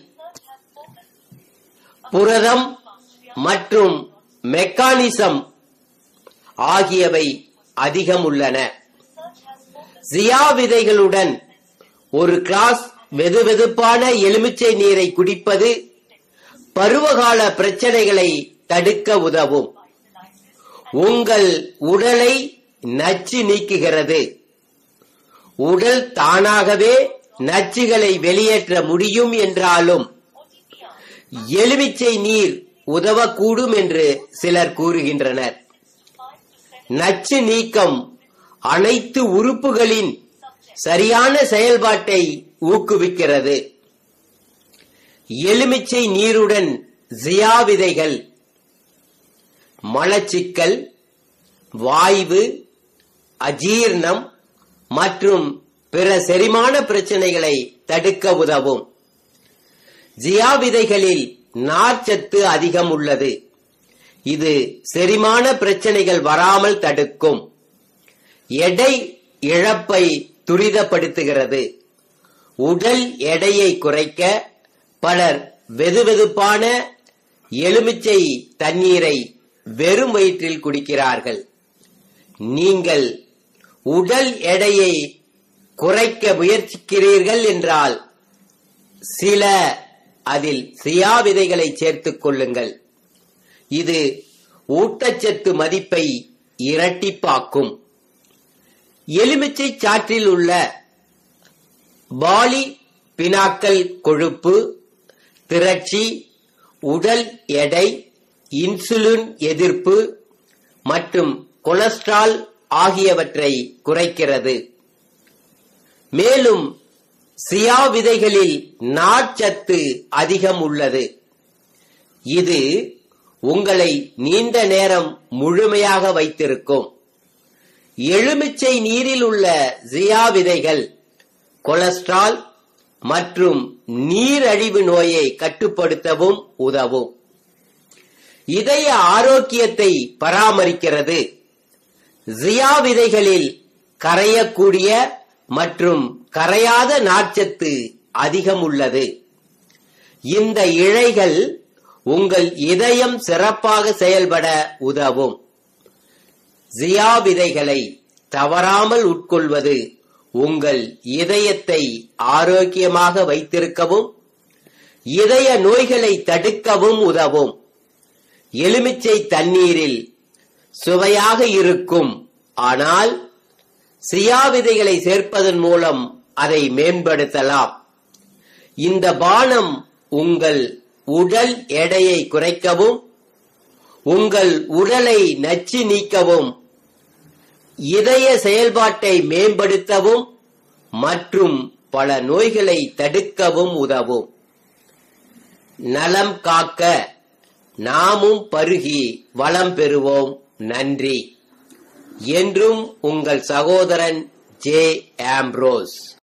புரதம் மற்றும் மெக்கானிசம் ஆகியவை அதிகம் உள்ளன சியா விதைகளுடன் ஒரு கிளாஸ் வெதுவெதுப்பான எலுமிச்சை நீரை குடிப்பது பருவகால பிரச்சனைகளை தடுக்க உதவும் உங்கள் உடலை நச்சு நீக்குகிறது உடல் தானாகவே நச்சுகளை வெளியேற்ற முடியும் என்றாலும் எலுமிச்சை நீர் உதவக்கூடும் என்று சிலர் கூறுகின்றனர் நச்சு நீக்கம் அனைத்து உறுப்புகளின் சரியான செயல்பாட்டை ஊக்குவிக்கிறது எலுமிச்சை நீருடன் ஜியா விதைகள் மலச்சிக்கல் வாய்வு அஜீர்ணம் மற்றும் பிற செரிமான பிரச்சனைகளை தடுக்க உதவும் ஜியா விதைகளில் நார்ச்சத்து அதிகம் உள்ளது இது செரிமான பிரச்சனைகள் வராமல் தடுக்கும் எடை இழப்பை துரிதப்படுத்துகிறது உடல் எடையை குறைக்க பலர் வெதுவெதுப்பான எலுமிச்சை தண்ணீரை வெறும் வயிற்றில் குடிக்கிறார்கள் நீங்கள் உடல் எடையை குறைக்க முயற்சிக்கிறீர்கள் என்றால் சில அதில் சியா விதைகளை சேர்த்துக் கொள்ளுங்கள் இது ஊட்டச்சத்து மதிப்பை இரட்டிப்பாக்கும் எலுமிச்சை சாற்றில் உள்ள பாலி பினாக்கல் கொழுப்பு திரட்சி உடல் எடை இன்சுலின் எதிர்ப்பு மற்றும் கொலஸ்ட்ரால் ஆகியவற்றை குறைக்கிறது மேலும் சியா விதைகளில் நார்ச்சத்து அதிகம் உள்ளது இது உங்களை நீண்ட நேரம் முழுமையாக வைத்திருக்கும் எலுமிச்சை நீரில் உள்ள ஜியா விதைகள் கொலஸ்ட்ரால் மற்றும் நீரழிவு நோயை கட்டுப்படுத்தவும் உதவும் இதய ஆரோக்கியத்தை பராமரிக்கிறது ஜியா விதைகளில் கரையக்கூடிய மற்றும் கரையாத நார்ச்சத்து அதிகம் உள்ளது இந்த இழைகள் உங்கள் இதயம் சிறப்பாக செயல்பட உதவும் ஜியா விதைகளை தவறாமல் உட்கொள்வது உங்கள் இதயத்தை ஆரோக்கியமாக வைத்திருக்கவும் இதய நோய்களை தடுக்கவும் உதவும் எலுமிச்சை தண்ணீரில் சுவையாக இருக்கும் ஆனால் சியா விதைகளை சேர்ப்பதன் மூலம் அதை மேம்படுத்தலாம் இந்த பானம் உங்கள் உடல் எடையை குறைக்கவும் உங்கள் உடலை நச்சு நீக்கவும் இதய செயல்பாட்டை மேம்படுத்தவும் மற்றும் பல நோய்களை தடுக்கவும் உதவும் நலம் காக்க நாமும் பருகி வளம் பெறுவோம் நன்றி என்றும் உங்கள் சகோதரன் ஜே ஆம்ப்ரோஸ்